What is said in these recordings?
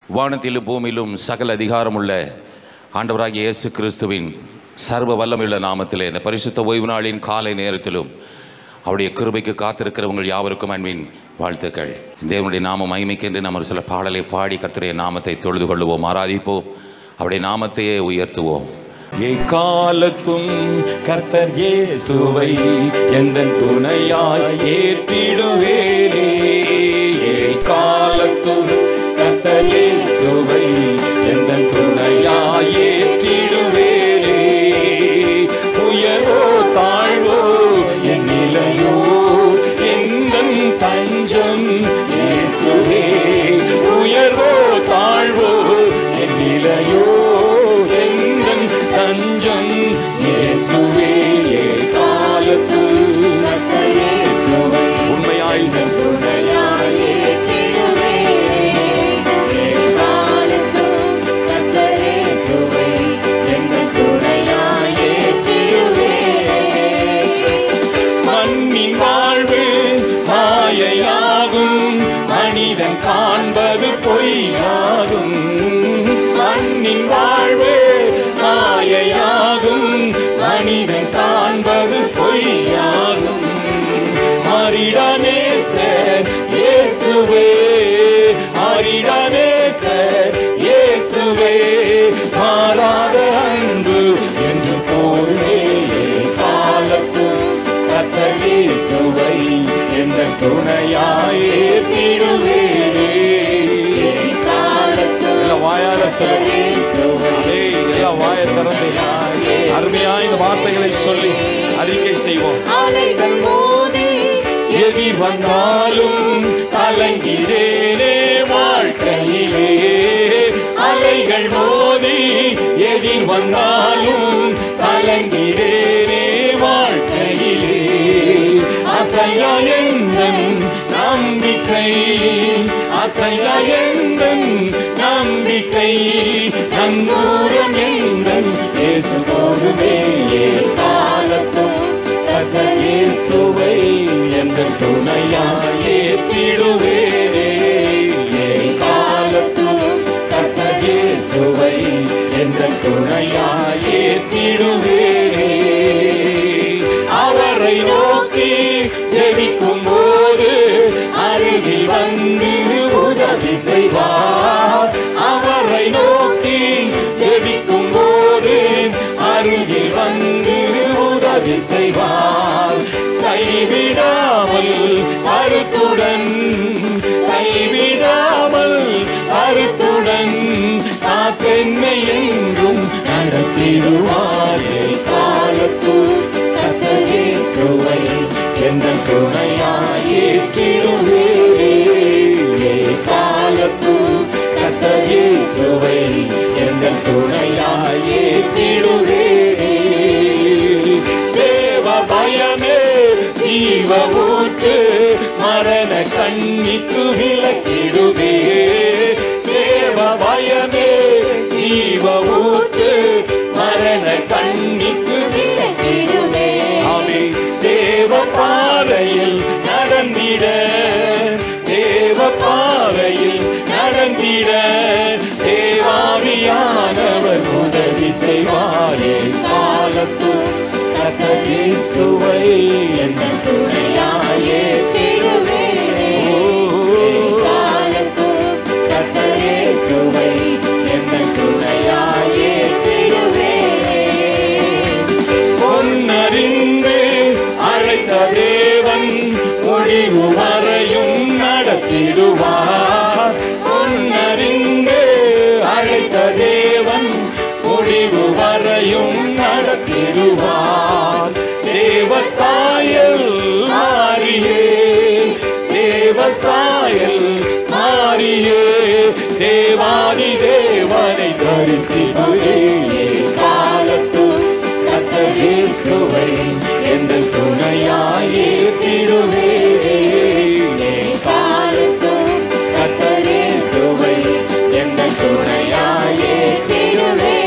வானத்திலும் பூமியிலும் சகல அதிகாரமுள்ள ஆண்டவராகிய இயேசு கிறிஸ்துவின் சர்வ வல்லமையுள்ள நாமத்திலே இந்த பரிசுத்த ஓய்வு நாளின் காலை நேரத்திலும் அவருடைய கிருபைக்கு காத்திருக்கிறவங்கள் யாவருக்கும் அன்பின் வாழ்த்துக்கள் தேவனுடைய நாமம் மகிமைக்கென்று நம்ம ஒரு சில பாடலை பாடி கர்த்தருடைய நாமத்தை தொழுது கொள்ளுவோம் ஆராதிப்போம் அவருடைய நாமத்தையே உயர்த்துவோம் எக்காலத்தும் கர்த்தர் இயேசுவை எந்த துணையாய் ஏற்றிடுவேனே எக்காலத்தும் கர்த்தர் இயேசுவை எந்த துணையாய் ஏற்றிடுவேனே உயரோ தாழ்வோ என் நிலையோ எந்தன் தஞ்சம் இயேசுவே உயர்வோ தாழ்வோ என் நிலையோ எந்தன் தஞ்சம் இயேசுவே காலத்து உண்மையாய் மண்ணின் வாழ்வு மாயையாகும் மனிதன் காண்பது பொய்யாகும் மண்ணின் வாழ்வு மாயையாகும் மனிதன் காண்பது பொய்யாகும் மாறிடானேசர் இயேசுவே மாறிடானேசர் இயேசுவே மாறாத அன்பு என்று போலே காலத்து கத்தகே சுவை எந்த துணையாயே திடுவேனே எல்லாம் வாயார சொல்லி ஏய், எல்லாம் வாய திறந்து அருமையா இந்த வார்த்தைகளை சொல்லி அறிக்கை செய்வோம் அலைகள் மோதி எதிர் வந்தாலும் கலங்கிறேனே வாழ்க்கையிலே அலைகள் மோதி எதிர் வந்தாலும் கலங்கிறேனே வாழ்க்கையிலே அசையா எந்தன் நம்பிக்கை அசையா எந்தன் நம்பிக்கை நங்கூரம் எந்தன் இயேசு போதுமே காலத்தும் கத்த இயேசுவை எந்த துணையாயே திடுவேனே காலத்தும் கத்த இயேசுவை எந்த துணையாயே திடுவேனே அவரை நோக்கி ஜெபிக்கும் போது அருகில் வந்து உதவி செய்வார் அவரை நோக்கி ஜெபிக்கும் போது அருகில் வந்து உதவி செய்வார் கைவிடாமல் கருத்துடன் கைவிடாமல் கருத்துடன் காத்தென்னை என்றும் நடத்திடுவாரே காலத்து கத்தகே சுவை எந்த துணையாயேற்றிடுவேரே காலத்து கத்தகே சுவை எந்த துணையாயேற்றிடுவேரே தேவ பயமே ஜீவ ஊற்று மரண கண்ணிக்கு விலக்கிடுவே தேவ பயமே ஜீவ ஊற்று மரண கண்ணிக்கு விலக்கிடுவே ஆமே தேவ பாதையில் நடந்திட தேவ பாதையில் நடந்திட தேவாவியானவர் உதவி செய்வாரே காலத்து கத்தகே சுவை என்ன துணையாயே கத்தகே சுவை என்ன துணையாயே பொன்னறிந்து அழைத்த தேவன் முடிவு வரையும் நடத்திடுவார் பொன்னறிந்து அழைத்த தேவன் முடிவு வரையும் நடத்திடுவார் தேவசாயல் மாறியே தேவசாயல் மாறியே தேவாதி தேவனை தரிசிப்பதே காலத்து கத்தகே சுவை எந்த துணையாயே திடுவே காலத்து கத்தகே சுவை எந்த துணையாயே திடுவே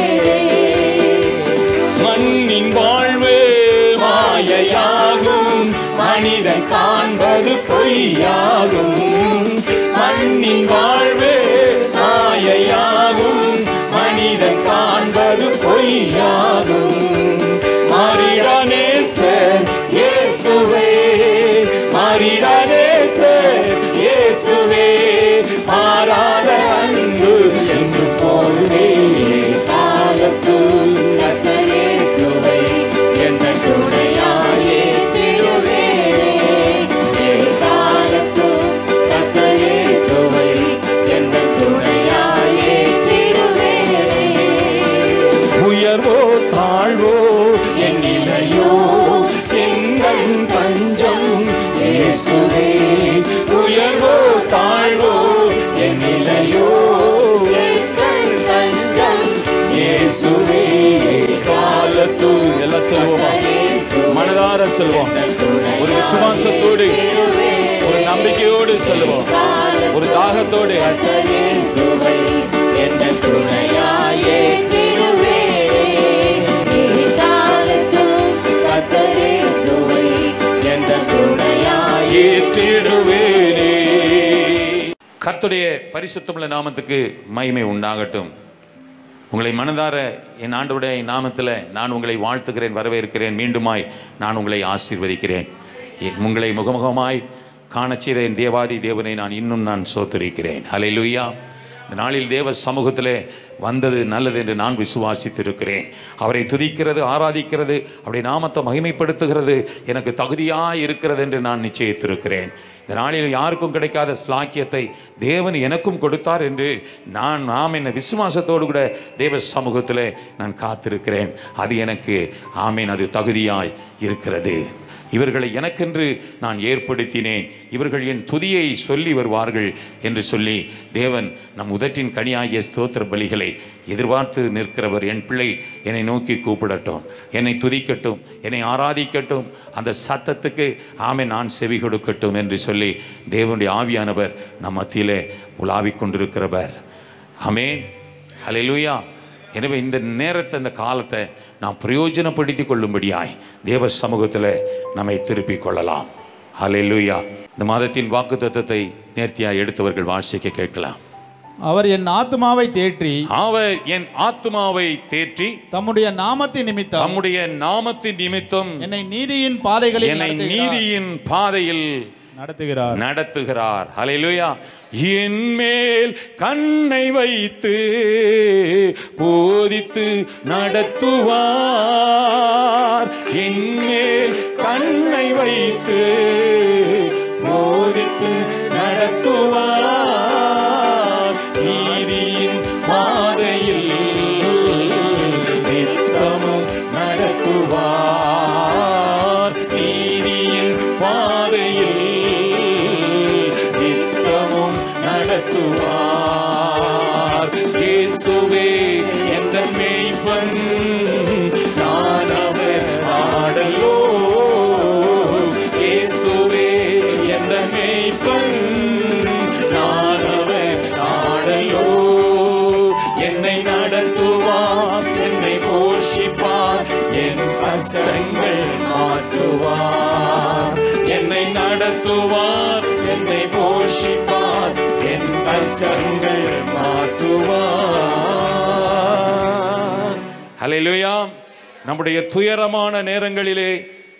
மண்ணின் வாழ்வு மாயையாகும் மனிதன் காண்பது பொய்யாகும் மண்ணின் வாழ்வு மாயை சொல்லுவோம் ஒரு விசுவாசத்தோடு ஒரு நம்பிக்கையோடு சொல்லுவோம் ஒரு தாகத்தோடு இயேசுவை என்ற துணையாயே கத்தரேசுவை என்ற துணையாயே ஏற்றிடுவேனே கர்த்தருடைய பரிசுத்தமுள்ள நாமத்துக்கு மகிமை உண்டாகட்டும் உங்களை மனதார என் ஆண்டவருடைய நாமத்தில் நான் உங்களை வாழ்த்துகிறேன் வரவேற்கிறேன் மீண்டுமாய் நான் உங்களை ஆசீர்வதிக்கிறேன் எ- உங்களை முகமுகமாய் காணச் செய்த என் தேவாதி தேவனை நான் இன்னும் நான் சோத்தரிக்கிறேன் ஹalleluya இந்த நாளில் தேவ சமூகத்திலே வந்தது நல்லது என்று நான் விசுவாசித்திருக்கிறேன் அவரை துதிக்கிறது ஆராதிக்கிறது அவருடைய நாமத்தை மகிமைப்படுத்துகிறது எனக்கு தகுதியாக இருக்கிறது என்று நான் நிச்சயித்திருக்கிறேன் இந்த நாளில் யாருக்கும் கிடைக்காத ஸ்லாக்கியத்தை தேவன் எனக்கும் கொடுத்தார் என்று நான் நாம் என்ன விசுவாசத்தோடு கூட தேவ சமூகத்தில் நான் காத்திருக்கிறேன் அது எனக்கு ஆமேன் அது தகுதியாய் இருக்கிறது இவர்களை எனக்கென்று நான் ஏற்படுத்தினேன் இவர்கள் என் துதியை சொல்லி வருவார்கள் என்று சொல்லி தேவன் நம் உதட்டின் கனியாகிய ஸ்தோத்திர பலிகளை எதிர்பார்த்து நிற்கிறவர் என் பிள்ளை என்னை நோக்கி கூப்பிடட்டும் என்னை துதிக்கட்டும் என்னை ஆராதிக்கட்டும் அந்த சத்தத்துக்கு ஆமை நான் செவி கொடுக்கட்டும் என்று சொல்லி தேவனுடைய ஆவியானவர் நம் மத்தியிலே உலாவிக் கொண்டிருக்கிறவர் அமேன் ஹalleluya எனவே இந்த நேரத்தை இந்த காலத்தை நாம் பிரயோஜனப்படுத்தி கொள்ளும்படியாய் தேவ சமூகத்தில் நம்மை திருப்பிக் கொள்ளலாம் ஹalleluya இந்த மாதத்தின் வாக்கு தத்துவத்தை நேர்த்தியாக எடுத்தவர்கள் வாசிக்க கேட்கலாம் அவர் என் ஆத்மாவை தேற்றி அவர் என் ஆத்மாவை தேற்றி தம்முடைய நாமத்தின் நிமித்தம் தம்முடைய நாமத்தின் நிமித்தம் என்னை நீதியின் பாதைகளில் என்னை நடத்துகிறார். நீதியின் பாதையில் நடத்துகிறார் நடத்துகிறார் ஹalleluya என் மேல் கண்ணை வைத்து போதித்து நடத்துவார் என் மேல் கண்ணை வைத்து போதித்து நடத்துவார் நீதியின் பாதையில் நித்தமும் நடத்துவார் நீதியின் பாதையில் நித்தமும் நடத்துவார் இயேசுவே எந்த மேய்ப்பன் நான் அவர் ஆடலோ இயேசுவே எந்த மேய்ப்பன் நான் அவர் ஆடலோ என்னை நடத்துவார் என்னை போஷிப்பார் என் கஷ்டங்கள் மாற்றுவார் என்னை நடத்துவார் என்னை போஷிப்பார் என் கஷ்டங்கள் மாற்றுவார் ஹalleluya நம்முடைய துயரமான நேரங்களிலே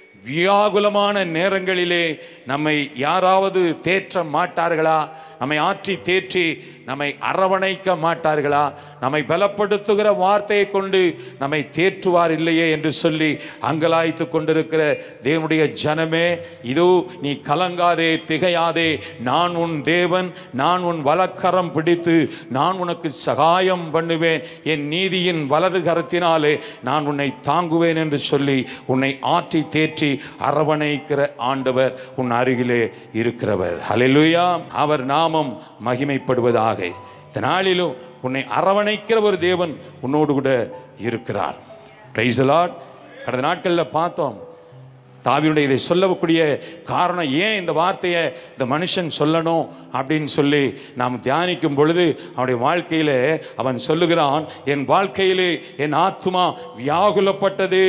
வியாகுலமான நேரங்களிலே நம்மை யாராவது தேற்ற மாட்டார்களா நம்மை ஆற்றி தேற்றி நம்மை அரவணைக்க மாட்டார்களா நம்மை பலப்படுத்துகிற வார்த்தையை கொண்டு நம்மை தேற்றுவார் இல்லையே என்று சொல்லி அங்கலாய்த்து கொண்டிருக்கிற தேவனுடைய ஜனமே இதோ நீ கலங்காதே திகையாதே நான் உன் தேவன் நான் உன் வலக்கரம் பிடித்து நான் உனக்கு சகாயம் பண்ணுவேன் என் நீதியின் வலது கரத்தினாலே நான் உன்னை தாங்குவேன் என்று சொல்லி உன்னை ஆற்றி தேற்றி அரவணைக்கிற ஆண்டவர் உன் அருகிலே இருக்கிறவர் ஹalleluya அவர் நாமம் மகிமைப்படுவதாக இந்த நாளிலும் உன்னை அரவணைக்கிற ஒரு தேவன் உன்னோடு கூட இருக்கிறார் பிரைஸ் லார்ட் கடந்த நாட்களில் பார்த்தோம் தாவியுடைய இதை சொல்லக்கூடிய காரணம் ஏன் இந்த வார்த்தையை இந்த மனுஷன் சொல்லணும் அப்படின்னு சொல்லி நாம் தியானிக்கும் பொழுது அவனுடைய வாழ்க்கையில் அவன் சொல்லுகிறான் என் வாழ்க்கையிலே என் ஆத்துமா வியாகுலப்பட்டது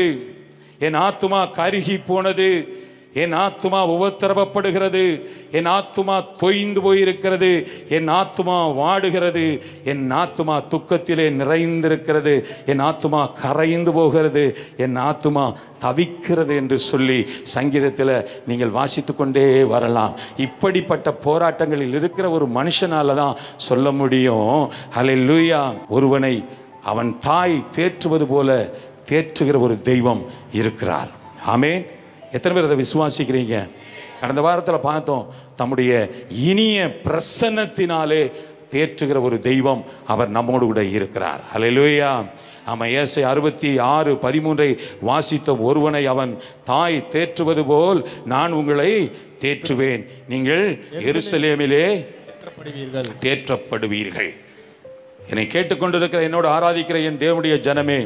என் ஆத்துமா கருகி போனது என் ஆத்துமா உபத்திரவப்படுகிறது என் ஆத்துமா தொய்ந்து போயிருக்கிறது என் ஆத்துமா வாடுகிறது என் ஆத்துமா துக்கத்திலே நிறைந்திருக்கிறது என் ஆத்துமா கரைந்து போகிறது என் ஆத்துமா தவிக்கிறது என்று சொல்லி சங்கீதத்தில் நீங்கள் வாசித்து கொண்டே வரலாம் இப்படிப்பட்ட போராட்டங்களில் இருக்கிற ஒரு மனுஷனால தான் சொல்ல முடியும் ஹalleluya ஒருவனை அவன் தாய் தேற்றுவது போல தேற்றுகிற ஒரு தெய்வம் இருக்கிறார் ஆமென் எத்தனை பேர் அதை விசுவாசிக்கிறீங்க கடந்த வாரத்தில் பார்த்தோம் தம்முடைய இனிய பிரசன்னத்தினாலே தேற்றுகிற ஒரு தெய்வம் அவர் நம்மோடு கூட இருக்கிறார் ஹalleluya ஆமாம் ஏசை அறுபத்தி ஆறு பதிமூன்றை வாசித்த ஒருவனை அவன் தாய் தேற்றுவது போல் நான் உங்களை தேற்றுவேன் நீங்கள் எருசலேமிலே தேற்றப்படுவீர்கள் தேற்றப்படுவீர்கள் என்னை கேட்டுக்கொண்டிருக்கிற என்னோடு ஆராதிக்கிற என் தேவனுடைய ஜனமே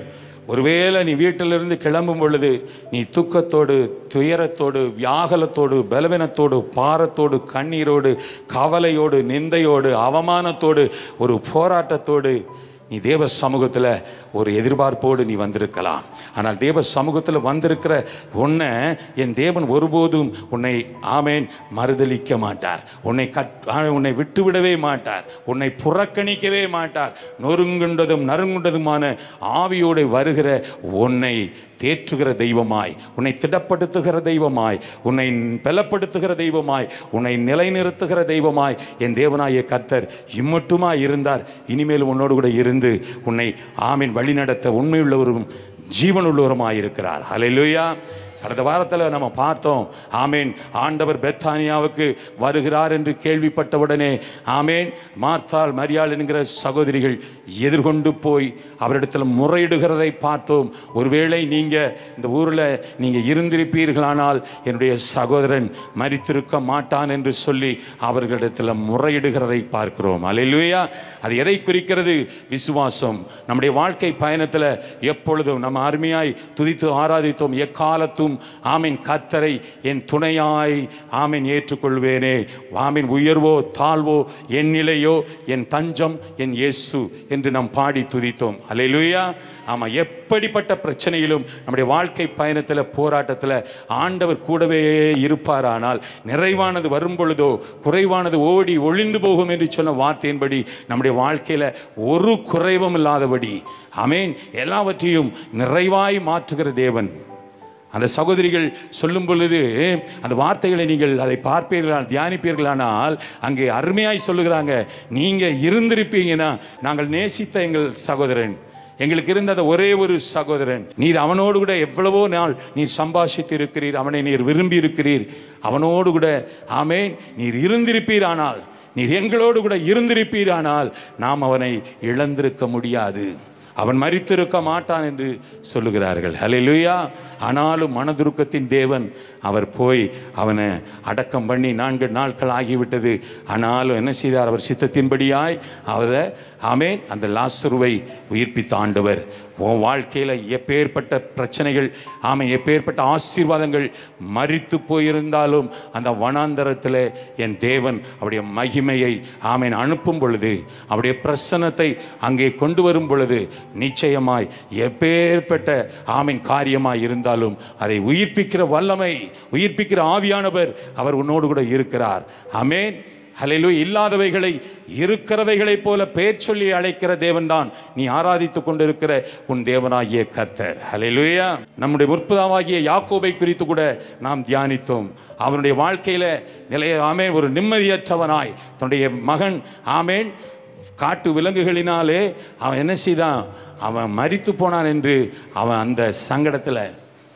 ஒருவேளை நீ வீட்டிலிருந்து கிளம்பும் பொழுது நீ துக்கத்தோடு துயரத்தோடு வியாகலத்தோடு பலவீனத்தோடு பாரத்தோடு கண்ணீரோடு கவலையோடு நிந்தையோடு அவமானத்தோடு ஒரு போராட்டத்தோடு நீ தேவ சமூகத்தில் ஒரு எதிர்பார்ப்போடு நீ வந்திருக்கலாம் ஆனால் தேவ சமூகத்தில் வந்திருக்கிற உன்னை என் தேவன் ஒருபோதும் உன்னை ஆமேன் மறுதலிக்க மாட்டார் உன்னை கட் ஆ, உன்னை விட்டுவிடவே மாட்டார் உன்னை புறக்கணிக்கவே மாட்டார் நொறுங்குண்டதும் நறுங்குண்டதுமான ஆவியோடு வருகிற உன்னை தேற்றுகிற தெய்வமாய் உன்னை திடப்படுத்துகிற தெய்வமாய் உன்னை பலப்படுத்துகிற தெய்வமாய் உன்னை நிலைநிறுத்துகிற தெய்வமாய் என் தேவனாய கர்த்தர் இம்மட்டுமாய் இருந்தார் இனிமேல் உன்னோடு கூட இருந்து உன்னை ஆமீன் வழிநடத்த உண்மையுள்ளவரும் ஜீவனுள்ளவருமாய் இருக்கிறார் ஹalleluya கடந்த வாரத்தில் நம்ம பார்த்தோம் ஆமேன் ஆண்டவர் பெத்தானியாவுக்கு வருகிறார் என்று கேள்விப்பட்டவுடனே ஆமேன் மார்த்தாள் மரியாள் என்கிற சகோதரிகள் எதிர்கொண்டு போய் அவரிடத்தில் முறையிடுகிறதை பார்த்தோம் ஒருவேளை நீங்கள் இந்த ஊரில் நீங்கள் இருந்திருப்பீர்களானால் என்னுடைய சகோதரன் மரித்திருக்க மாட்டான் என்று சொல்லி அவர்களிடத்தில் முறையிடுகிறதை பார்க்கிறோம் அல்லேலூயா அது எதை குறிக்கிறது விசுவாசம் நம்முடைய வாழ்க்கை பயணத்தில் எப்பொழுதும் நம்ம அருமையாய் துதித்து ஆராதித்தோம் எக்காலத்தும் ஆமீன் கர்த்தரை என் துணையாய் ஆமீன் ஏற்றுக்கொள்வேனே ஆமீன் உயர்வோ தாழ்வோ என் நிலையோ என் தஞ்சம் என் இயேசு என்று நாம் பாடி துதித்தோம் அல்லேலூயா ஆமாம் எப்படிப்பட்ட பிரச்சனையிலும் நம்முடைய வாழ்க்கை பயணத்தில் போராட்டத்தில் ஆண்டவர் கூடவே இருப்பாரானால் நிறைவானது வரும் பொழுதோ குறைவானது ஓடி ஒளிந்து போகும் என்று சொன்ன வார்த்தையின்படி நம்முடைய வாழ்க்கையில் ஒரு குறைவும் இல்லாதபடி அமேன் எல்லாவற்றையும் நிறைவாய் மாற்றுகிற தேவன் அந்த சகோதரிகள் சொல்லும் பொழுது அந்த வார்த்தைகளை நீங்கள் அதை பார்ப்பீர்களால் தியானிப்பீர்களானால் அங்கே அருமையாய் சொல்லுகிறாங்க நீங்கள் இருந்திருப்பீங்கன்னா நாங்கள் நேசித்த எங்கள் சகோதரன் எங்களுக்கு இருந்த அந்த ஒரே ஒரு சகோதரன் நீர் அவனோடு கூட எவ்வளவோ நாள் நீர் சம்பாஷித்து இருக்கிறீர் அவனை நீர் விரும்பி இருக்கிறீர் அவனோடு கூட ஆமேன் நீர் இருந்திருப்பீரானால் நீர் எங்களோடு கூட இருந்திருப்பீரானால் நாம் அவனை இழந்திருக்க முடியாது அவன் மரித்திருக்க மாட்டான் என்று சொல்லுகிறார்கள் ஹalleluya ஆனாலும் மனதுருக்கத்தின் தேவன் அவர் போய் அவனை அடக்கம் பண்ணி நான்கு நாட்கள் ஆகிவிட்டது ஆனாலும் என்ன செய்தார் அவர் சித்தத்தின்படியாய் அவரை ஆமேன் அந்த லாசருவை உயிர்ப்பித்த ஆண்டவர் உன் வாழ்க்கையில் எப்பேற்பட்ட பிரச்சனைகள் ஆமை எப்பேற்பட்ட ஆசீர்வாதங்கள் மறித்து போயிருந்தாலும் அந்த வனாந்தரத்தில் என் தேவன் அவருடைய மகிமையை ஆமேன் அனுப்பும் பொழுது அவருடைய பிரசன்னத்தை அங்கே கொண்டு வரும் பொழுது நிச்சயமாய் எப்பேற்பட்ட ஆமீன் காரியமாய் இருந்தாலும் அதை உயிர்ப்பிக்கிற வல்லமை உயிர்ப்பிக்கிற ஆவியானவர் அவர் உன்னோடு கூட இருக்கிறார் ஆமேன் ஹalleluya இல்லாதவைகளை இருக்கிறவைகளைப் போல பெயர் சொல்லி அழைக்கிற தேவன்தான் நீ ஆராதித்துக் கொண்டிருக்கிற உன் தேவனாகிய கர்த்தர் ஹalleluya நம்முடைய முற்பதாவாகிய யாக்கோபை குறித்து கூட நாம் தியானித்தோம் அவனுடைய வாழ்க்கையில நிலைய ஆமேன் ஒரு நிம்மதியற்றவனாய் தன்னுடைய மகன் ஆமேன் காட்டு விலங்குகளினாலே அவன் என்ன செய்தான் அவன் மரித்து போனான் என்று அவன் அந்த சங்கடத்தில்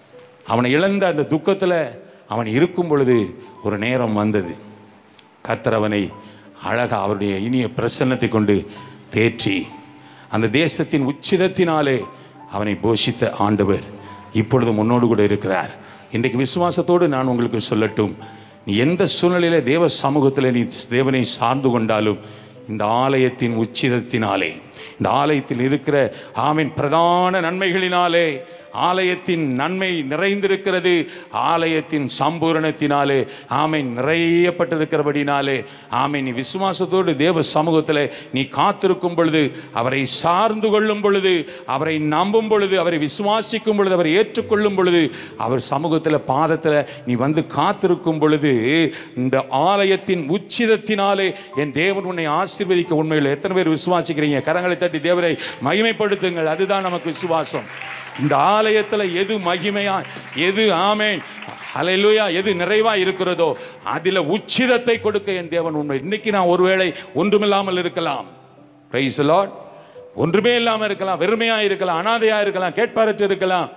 அவனை இழந்த அந்த துக்கத்தில் அவன் இருக்கும் பொழுது ஒரு நேரம் வந்தது கர்த்தர் அவனை அழகா அவருடைய இனிய பிரசன்னத்தை கொண்டு தேற்றி அந்த தேசத்தின் உச்சிதத்தினாலே அவனை போஷித்த ஆண்டவர் இப்பொழுது முன்னோடு கூட இருக்கிறார் இன்றைக்கு விசுவாசத்தோடு நான் உங்களுக்கு சொல்லட்டும் நீ எந்த சூழ்நிலையில தேவ சமூகத்தில் நீ தேவனை சார்ந்து கொண்டாலும் இந்த ஆலயத்தின் உச்சிதத்தினாலே இந்த ஆலயத்தில் இருக்கிற ஆமின் பிரதான நன்மைகளினாலே ஆலயத்தின் நன்மை நிறைந்திருக்கிறது ஆலயத்தின் சம்பூரணத்தினாலே ஆமை நிறையப்பட்டிருக்கிறபடினாலே ஆமை நீ விசுவாசத்தோடு தேவ சமூகத்தில் நீ காத்திருக்கும் பொழுது அவரை சார்ந்து கொள்ளும் பொழுது அவரை நம்பும் பொழுது அவரை விசுவாசிக்கும் பொழுது அவரை ஏற்றுக்கொள்ளும் பொழுது அவர் சமூகத்தில் பாதத்தில் நீ வந்து காத்திருக்கும் பொழுது இந்த ஆலயத்தின் உச்சிதத்தினாலே என் தேவன் உன்னை ஆசீர்வதிக்க உண்மையில் எத்தனை பேர் விசுவாசிக்கிறீங்க கரங்களை தட்டி தேவரை மகிமைப்படுத்துங்கள் அதுதான் நமக்கு விசுவாசம் இந்த ஆலயத்தில் எது மகிமையா எது ஆமேன் ஹalleluya எது நிறைவா இருக்கிறதோ அதில் உச்சிதத்தை கொடுக்க என் தேவன் உண்மை இன்னைக்கு நான் ஒருவேளை ஒன்றுமில்லாமல் இருக்கலாம் பிரைஸ் லார்ட் ஒன்றுமே இல்லாமல் இருக்கலாம் வெறுமையா இருக்கலாம் அனாதையா இருக்கலாம் கேட்பாரற்று இருக்கலாம்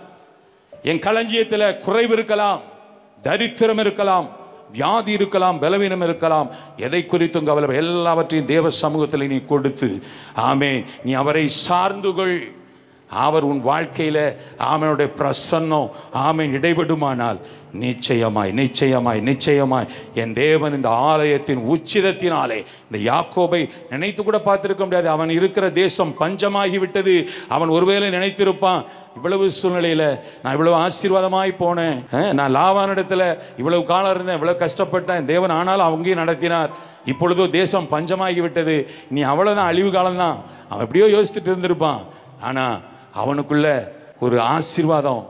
என் களஞ்சியத்தில் குறைவு இருக்கலாம் தரித்திரம் இருக்கலாம் வியாதி இருக்கலாம் பலவீனம் இருக்கலாம் எதை குறித்தும் கவலை எல்லாவற்றையும் தேவ சமூகத்தில் நீ கொடுத்து ஆமே நீ அவரை சார்ந்து கொள் அவர் உன் வாழ்க்கையில் ஆமனுடைய பிரசன்னம் ஆமன் இடைபடுமானால் நிச்சயமாய் நிச்சயமாய் நிச்சயமாய் என் தேவன் இந்த ஆலயத்தின் உச்சிதத்தினாலே இந்த யாக்கோபை நினைத்து கூட பார்த்திருக்க முடியாது அவன் இருக்கிற தேசம் பஞ்சமாகி விட்டது அவன் ஒருவேளை நினைத்திருப்பான் இவ்வளவு சூழ்நிலையில் நான் இவ்வளவு ஆசீர்வாதமாய் போனேன் அஹ், நான் லாவானிடத்தில் இவ்வளவு காலம் இருந்தேன் இவ்வளவு கஷ்டப்பட்டேன் தேவன் ஆனாலும் அவங்கேயும் நடத்தினார் இப்பொழுதோ தேசம் பஞ்சமாகி விட்டது நீ அவ்வளோதான் அழிவு காலம்தான் அவன் எப்படியோ யோசிச்சுட்டு இருந்திருப்பான் ஆனால் அவனுக்குள்ள ஒரு ஆசீர்வாதம்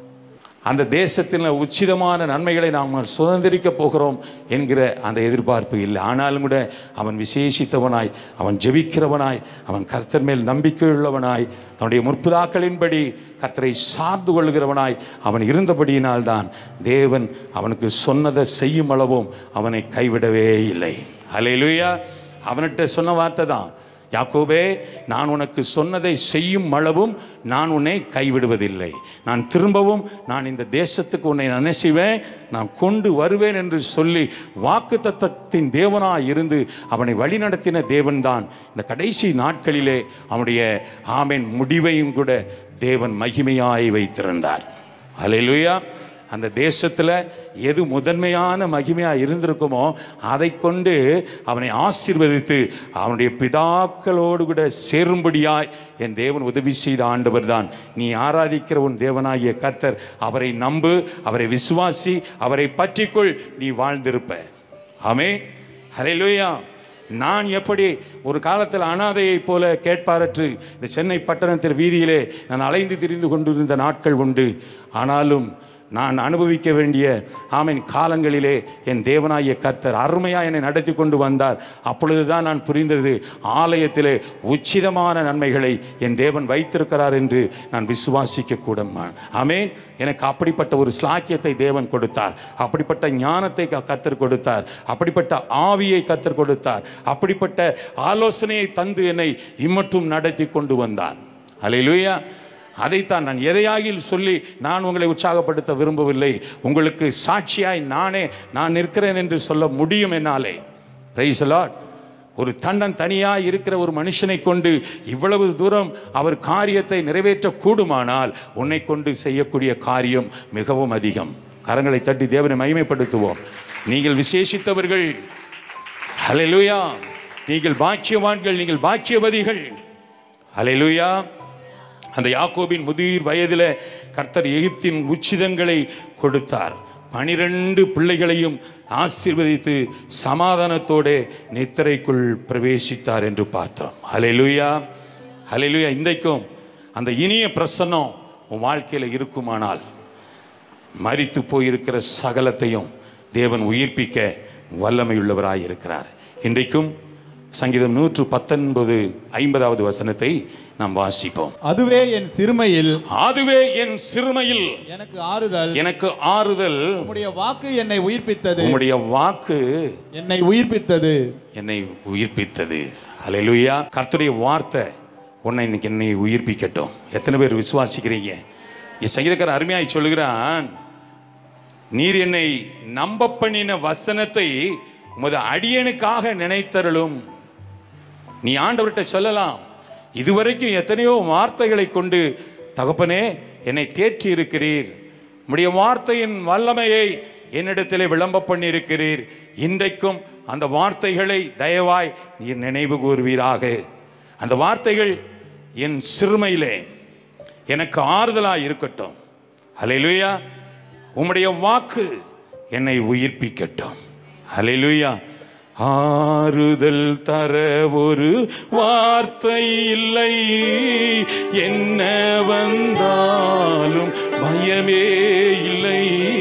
அந்த தேசத்தில் உச்சிதமான நன்மைகளை நாம் சுதந்திரிக்க போகிறோம் என்கிற அந்த எதிர்பார்ப்பு இல்லை ஆனாலும் கூட அவன் விசேஷித்தவனாய் அவன் ஜெபிக்கிறவனாய் அவன் கர்த்தர் மேல் நம்பிக்கையுள்ளவனாய் தன்னுடைய முற்புதாக்களின்படி கர்த்தரை சார்ந்து கொள்கிறவனாய் அவன் இருந்தபடியினால்தான் தேவன் அவனுக்கு சொன்னதை செய்யும் அளவும் அவனை கைவிடவே இல்லை அல்லேலூயா அவன்கிட்ட சொன்ன வார்த்தை தான் யாக்கோபே நான் உனக்கு சொன்னதை செய்யும் அளவும் நான் உன்னை கைவிடுவதில்லை நான் திரும்பவும் நான் இந்த தேசத்துக்கு உன்னை என்ன செய்வேன் நான் கொண்டு வருவேன் என்று சொல்லி வாக்கு தத்தத்தின் தேவனாய் இருந்து அவனை வழிநடத்தின தேவன்தான் இந்த கடைசி நாட்களிலே அவனுடைய ஆமேன் முடிவையும் கூட தேவன் மகிமையாய் வைத்திருந்தார் அல்லேலூயா அந்த தேசத்தில் எது முதன்மையான மகிமையாக இருந்திருக்குமோ அதை கொண்டு அவனை ஆசீர்வதித்து அவனுடைய பிதாக்களோடு கூட சேரும்படியாய் என் தேவன் உதவி செய்த ஆண்டவர் தான் நீ ஆராதிக்கிற உன் தேவனாகிய கர்த்தர் அவரை நம்பு அவரை விசுவாசி அவரை பற்றிக்கொள் நீ வாழ்ந்திருப்ப ஆமே ஹalleluya நான் எப்படி ஒரு காலத்தில் அனாதையைப் போல கேட்பாரற்று இந்த சென்னை பட்டணத்தின் வீதியிலே நான் அலைந்து திரிந்து கொண்டிருந்த நாட்கள் உண்டு ஆனாலும் நான் அனுபவிக்க வேண்டிய ஆமீன் காலங்களிலே என் தேவனாகிய கர்த்தர் அருமையாக என்னை நடத்தி கொண்டு வந்தார் அப்பொழுதுதான் நான் புரிந்தது ஆலயத்திலே உச்சிதமான நன்மைகளை என் தேவன் வைத்திருக்கிறார் என்று நான் விசுவாசிக்க கூட ஆமேன் எனக்கு அப்படிப்பட்ட ஒரு ஸ்லாக்கியத்தை தேவன் கொடுத்தார் அப்படிப்பட்ட ஞானத்தை க- கர்த்தர் கொடுத்தார் அப்படிப்பட்ட ஆவியை கர்த்தர் கொடுத்தார் அப்படிப்பட்ட ஆலோசனையை தந்து என்னை இம்மட்டும் நடத்தி கொண்டு வந்தார் அல்லேலூயா அதைத்தான் நான் எதையாகில் சொல்லி நான் உங்களை உற்சாகப்படுத்த விரும்பவில்லை உங்களுக்கு சாட்சியாய் நானே நான் நிற்கிறேன் என்று சொல்ல முடியும் என்னாலே பிரைஸ் லார்ட் ஒரு தண்டன் தனியாய் இருக்கிற ஒரு மனுஷனை கொண்டு இவ்வளவு தூரம் அவர் காரியத்தை நிறைவேற்ற கூடுமானால் உன்னை கொண்டு செய்யக்கூடிய காரியம் மிகவும் அதிகம் கரங்களை தட்டி தேவனை மகிமைப்படுத்துவோம் நீங்கள் விசேஷித்தவர்கள் ஹalleluya நீங்கள் பாக்கியவான்கள் நீங்கள் பாக்கியவதிகள் ஹalleluya அந்த யாக்கோபின் முதிர் வயதில் கர்த்தர் எகிப்தின் உச்சிதங்களை கொடுத்தார் பனிரெண்டு பிள்ளைகளையும் ஆசீர்வதித்து சமாதானத்தோட நித்திரைக்குள் பிரவேசித்தார் என்று பார்த்தோம் ஹalleluya ஹalleluya இன்றைக்கும் அந்த இனிய பிரசன்னம் உன் வாழ்க்கையில் இருக்குமானால் மரித்து போயிருக்கிற சகலத்தையும் தேவன் உயிர்ப்பிக்க வல்லமையுள்ளவராய் இருக்கிறார் இன்றைக்கும் சங்கீதம் நூற்று பத்தொன்பது ஐம்பதாவது வசனத்தை நாம் வாசிப்போம் அதுவே என் சிறுமையில் அதுவே என் சிறுமையில் எனக்கு ஆறுதல் எனக்கு ஆறுதல் உம்முடைய வாக்கு என்னை உயிர்ப்பித்தது உம்முடைய வாக்கு என்னை உயிர்ப்பித்தது என்னை உயிர்ப்பித்தது அல்லேலூயா கர்த்தருடைய வார்த்தை உன்னை இன்னைக்கு என்னை உயிர்ப்பிக்கட்டும் எத்தனை பேர் விசுவாசிக்கிறீங்க என் சங்கீதக்காரன் அருமையாய் சொல்லுகிறான் நீர் என்னை நம்ப பண்ணின வசனத்தை உமது அடியனுக்காக நினைத்தருளும் நீ ஆண்டவர்கிட்ட சொல்லலாம் இதுவரைக்கும் எத்தனையோ வார்த்தைகளை கொண்டு தகப்பனே என்னை தேற்றி இருக்கிறீர் உம்முடைய வார்த்தையின் வல்லமையை என்னிடத்திலே விளம்ப பண்ணியிருக்கிறீர் இன்றைக்கும் அந்த வார்த்தைகளை தயவாய் நீர் நினைவு கூறுவீராக அந்த வார்த்தைகள் என் சிறுமையிலே எனக்கு ஆறுதலாய் இருக்கட்டும் ஹalleluya உம்முடைய வாக்கு என்னை உயிர்ப்பிக்கட்டும் ஹalleluya ஆறுதல் தர ஒரு வார்த்தை இல்லை என்ன வந்தாலும் பயமே இல்லை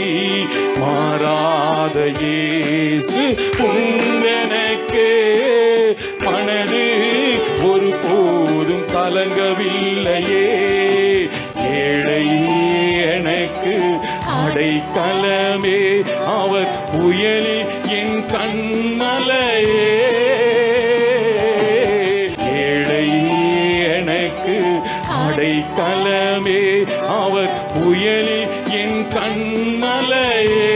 மாறாத இயேசு உண்டெனக்கே மனது ஒரு போதும் கலங்கவில்லையே ஏழை எனக்கு அடைக்கலமே அவர் புயலில் என் கண்மலையே ஏழை எனக்கு அடைக்கலமே அவர் புயலில் என் கண்மலையே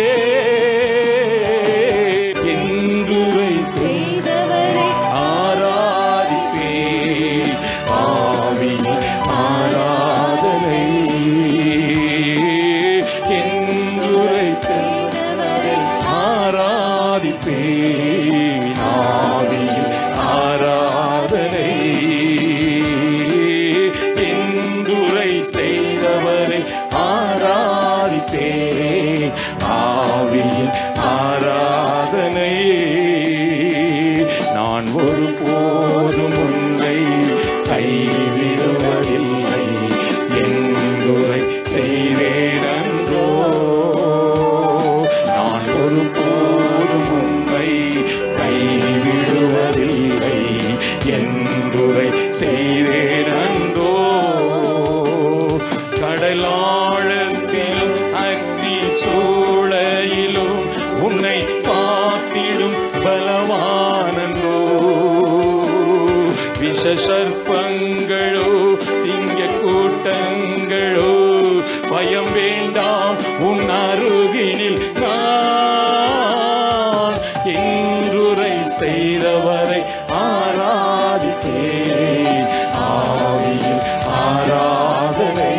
என்றுரை செய்தவரை ஆராதிப்பேன் ஆவி ஆராதிப்பேன் செய்தேன் அந்தோ கடலாழத்திலும் அக்னி சூளையிலும் உன்னை காத்திடும் பலவானந்தோ விஷ சர்ப்பங்களோ சிங்க கூட்டங்களோ பயம் வேண்டாம் உன் அருகினில் நான் என்றுரை செய்தவரை ஆராதித்தேன் ஆவியில் ஆராதனை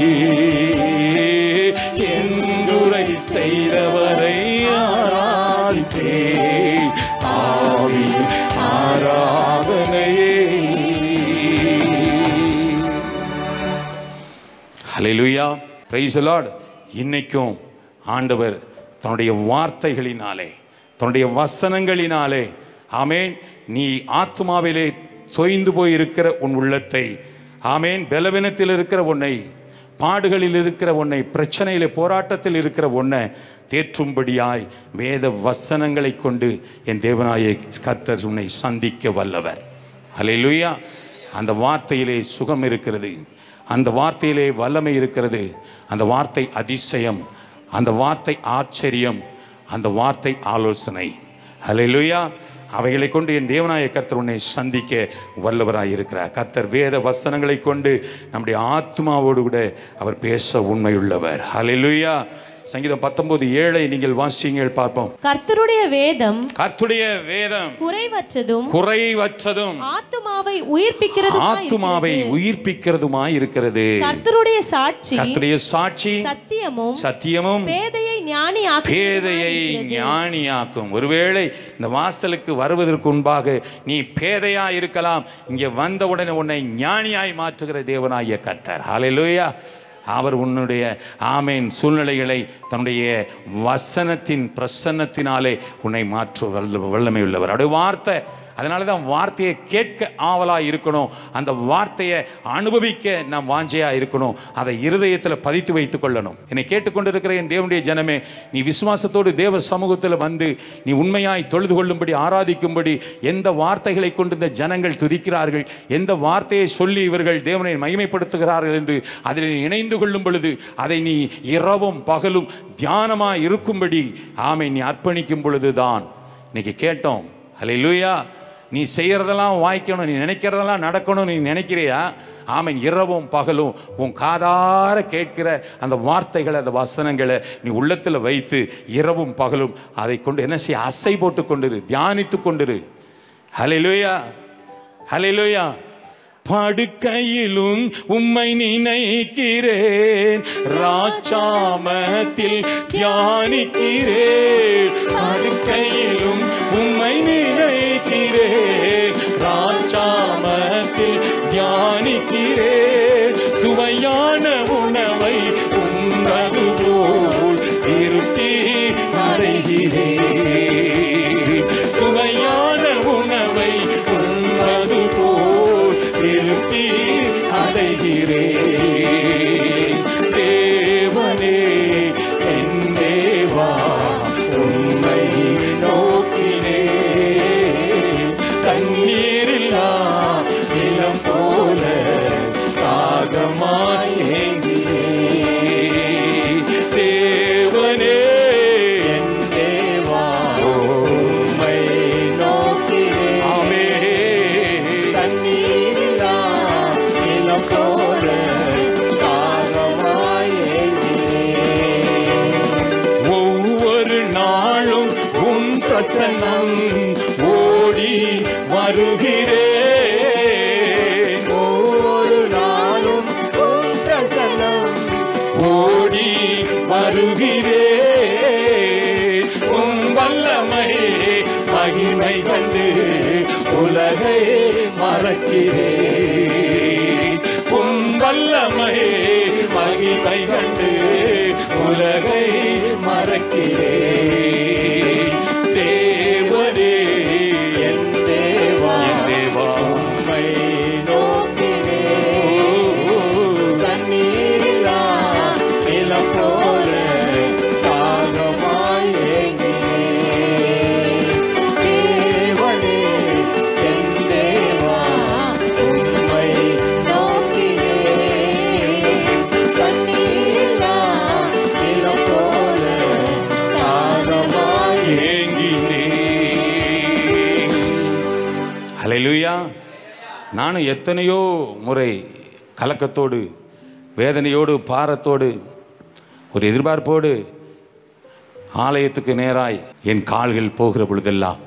என்றுரை செய்தவரை ஆராதித்தேன் ஆவியில் ஆராதனையே ஹalleluya praise the lord இன்னைக்கும் ஆண்டவர் தன்னுடைய வார்த்தைகளினாலே தன்னுடைய வசனங்களினாலே ஆமேன் நீ ஆத்மாவிலே தொய்ந்து போய் இருக்கிற உன் உள்ளத்தை ஆமேன் பலவீனத்தில் இருக்கிற உன்னை பாடுகளில் இருக்கிற உன்னை பிரச்சனையிலே போராட்டத்தில் இருக்கிற உன்னை தேற்றும்படியாய் வேத வசனங்களை கொண்டு என் தேவனாய கர்த்தர் உன்னை சந்திக்க வல்லவர் ஹalleluya அந்த வார்த்தையிலே சுகம் இருக்கிறது அந்த வார்த்தையிலே வல்லமை இருக்கிறது அந்த வார்த்தை அதிசயம் அந்த வார்த்தை ஆச்சரியம் அந்த வார்த்தை ஆலோசனை ஹalleluya அவைகளை கொண்டு என் தேவனாய கர்த்தர் உன்னை சந்திக்க வல்லவராய் இருக்கிறார் கர்த்தர் வேத வசனங்களை கொண்டு நம்முடைய ஆத்மாவோடு கூட அவர் பேச உண்மையுள்ளவர் ஹalleluya சங்கீதம் பத்தொன்பது ஏழை நீங்கள் வாசியுங்கள் பார்ப்போம் கர்த்தருடைய வேதம் கர்த்துடைய வேதம் குறைவற்றதும் குறைவற்றதும் ஆத்துமாவை உயிர்ப்பிக்கிறதுமாய் ஆத்துமாவை இருக்கிறது. உயிர்ப்பிக்கிறதுமாய் இருக்கிறது கர்த்தருடைய சாட்சி கர்த்தருடைய சாட்சி சத்தியமும் சத்தியமும் பேதையை ஞானி பேதையை ஞானியாக்கும் ஒருவேளை இந்த வாசலுக்கு வருவதற்கு முன்பாக நீ பேதையா இருக்கலாம் இங்கே வந்தவுடனே உன்னை ஞானியாய் மாற்றுகிற தேவனாகிய கர்த்தர் ஹalleluya அவர் உன்னுடைய ஆமேன் சூழ்நிலைகளை தன்னுடைய வசனத்தின் பிரசன்னத்தினாலே உன்னை மாற்று வல்ல வல்லமை உள்ளவர் அவருடைய வார்த்தை அதனால தான் வார்த்தையை கேட்க ஆவலாக இருக்கணும் அந்த வார்த்தையை அனுபவிக்க நாம் வாஞ்சையாக இருக்கணும் அதை இருதயத்தில் பதித்து வைத்துக் கொள்ளணும் என்னை கேட்டுக்கொண்டிருக்கிற என் தேவனுடைய ஜனமே நீ விசுவாசத்தோடு தேவ சமூகத்தில் வந்து நீ உண்மையாய் தொழுது கொள்ளும்படி ஆராதிக்கும்படி எந்த வார்த்தைகளை கொண்டு இந்த ஜனங்கள் துதிக்கிறார்கள் எந்த வார்த்தையை சொல்லி இவர்கள் தேவனை மகிமைப்படுத்துகிறார்கள் என்று அதில் நீ இணைந்து கொள்ளும் பொழுது அதை நீ இரவும் பகலும் தியானமாக இருக்கும்படி ஆமை நீ அர்ப்பணிக்கும் பொழுதுதான் இன்னைக்கு கேட்டோம் ஹalleluya நீ செய்யறதெல்லாம் வாய்க்கணும் நீ நினைக்கிறதெல்லாம் நடக்கணும் நீ நினைக்கிறியா ஆமன் இரவும் பகலும் உன் காதார கேட்கிற அந்த வார்த்தைகளை அந்த வசனங்களை நீ உள்ளத்தில் வைத்து இரவும் பகலும் அதை கொண்டு என்ன செய்ய அசை போட்டு கொண்டிரு தியானித்து கொண்டிரு ஹalleluya ஹalleluya படுக்கையிலும் உம்மை நினைக்கிறேன் ராச்சாமத்தில் தியானிக்கிறேன் படுக்கையிலும் உம்மை நினைக்கிறேன் ராச்சாமத்தில் தியானிக்கிறேன் சுவையான உணவை உண்பது போல் திருப்தி அடைகிறேன் சுவையான உணவை உண்பது போல் திருப்தி அடைகிறேன் தேவனே என் தேவா உண்மை நோக்கினே தண்ணீரில்லா நிலம் போல தாகமாய் ஏங்கினேன் தேவனே என் தேவா உம்மை நோக்கினே ஆமே தண்ணீரில்லா நிலம் போல தாகமாய் ஒவ்வொரு நாளும் உன் பிரசன்னம் ஓடி வருகிறேன் ஒவ்வொரு நாளும் உன் பிரசன்னம் ஓடி வருகிறேன் உன் வல்லமை மகிமை கண்டு உலகை மறக்கிறேன் உன் வல்லமை மகிமை கண்டு உலகை மறக்கிறேன் தேவனே என் தேவா என் தேவா உம்மை நோக்கினேன் தண்ணீரில்லா நிலம் போல தாகமாய் ஏங்கினேன் தேவனே என் தேவா உம்மை நானும் எத்தனையோ முறை கலக்கத்தோடு வேதனையோடு பாரத்தோடு ஒரு எதிர்பார்ப்போடு ஆலயத்துக்கு நேராய் என் கால்கள் போகிற பொழுதெல்லாம்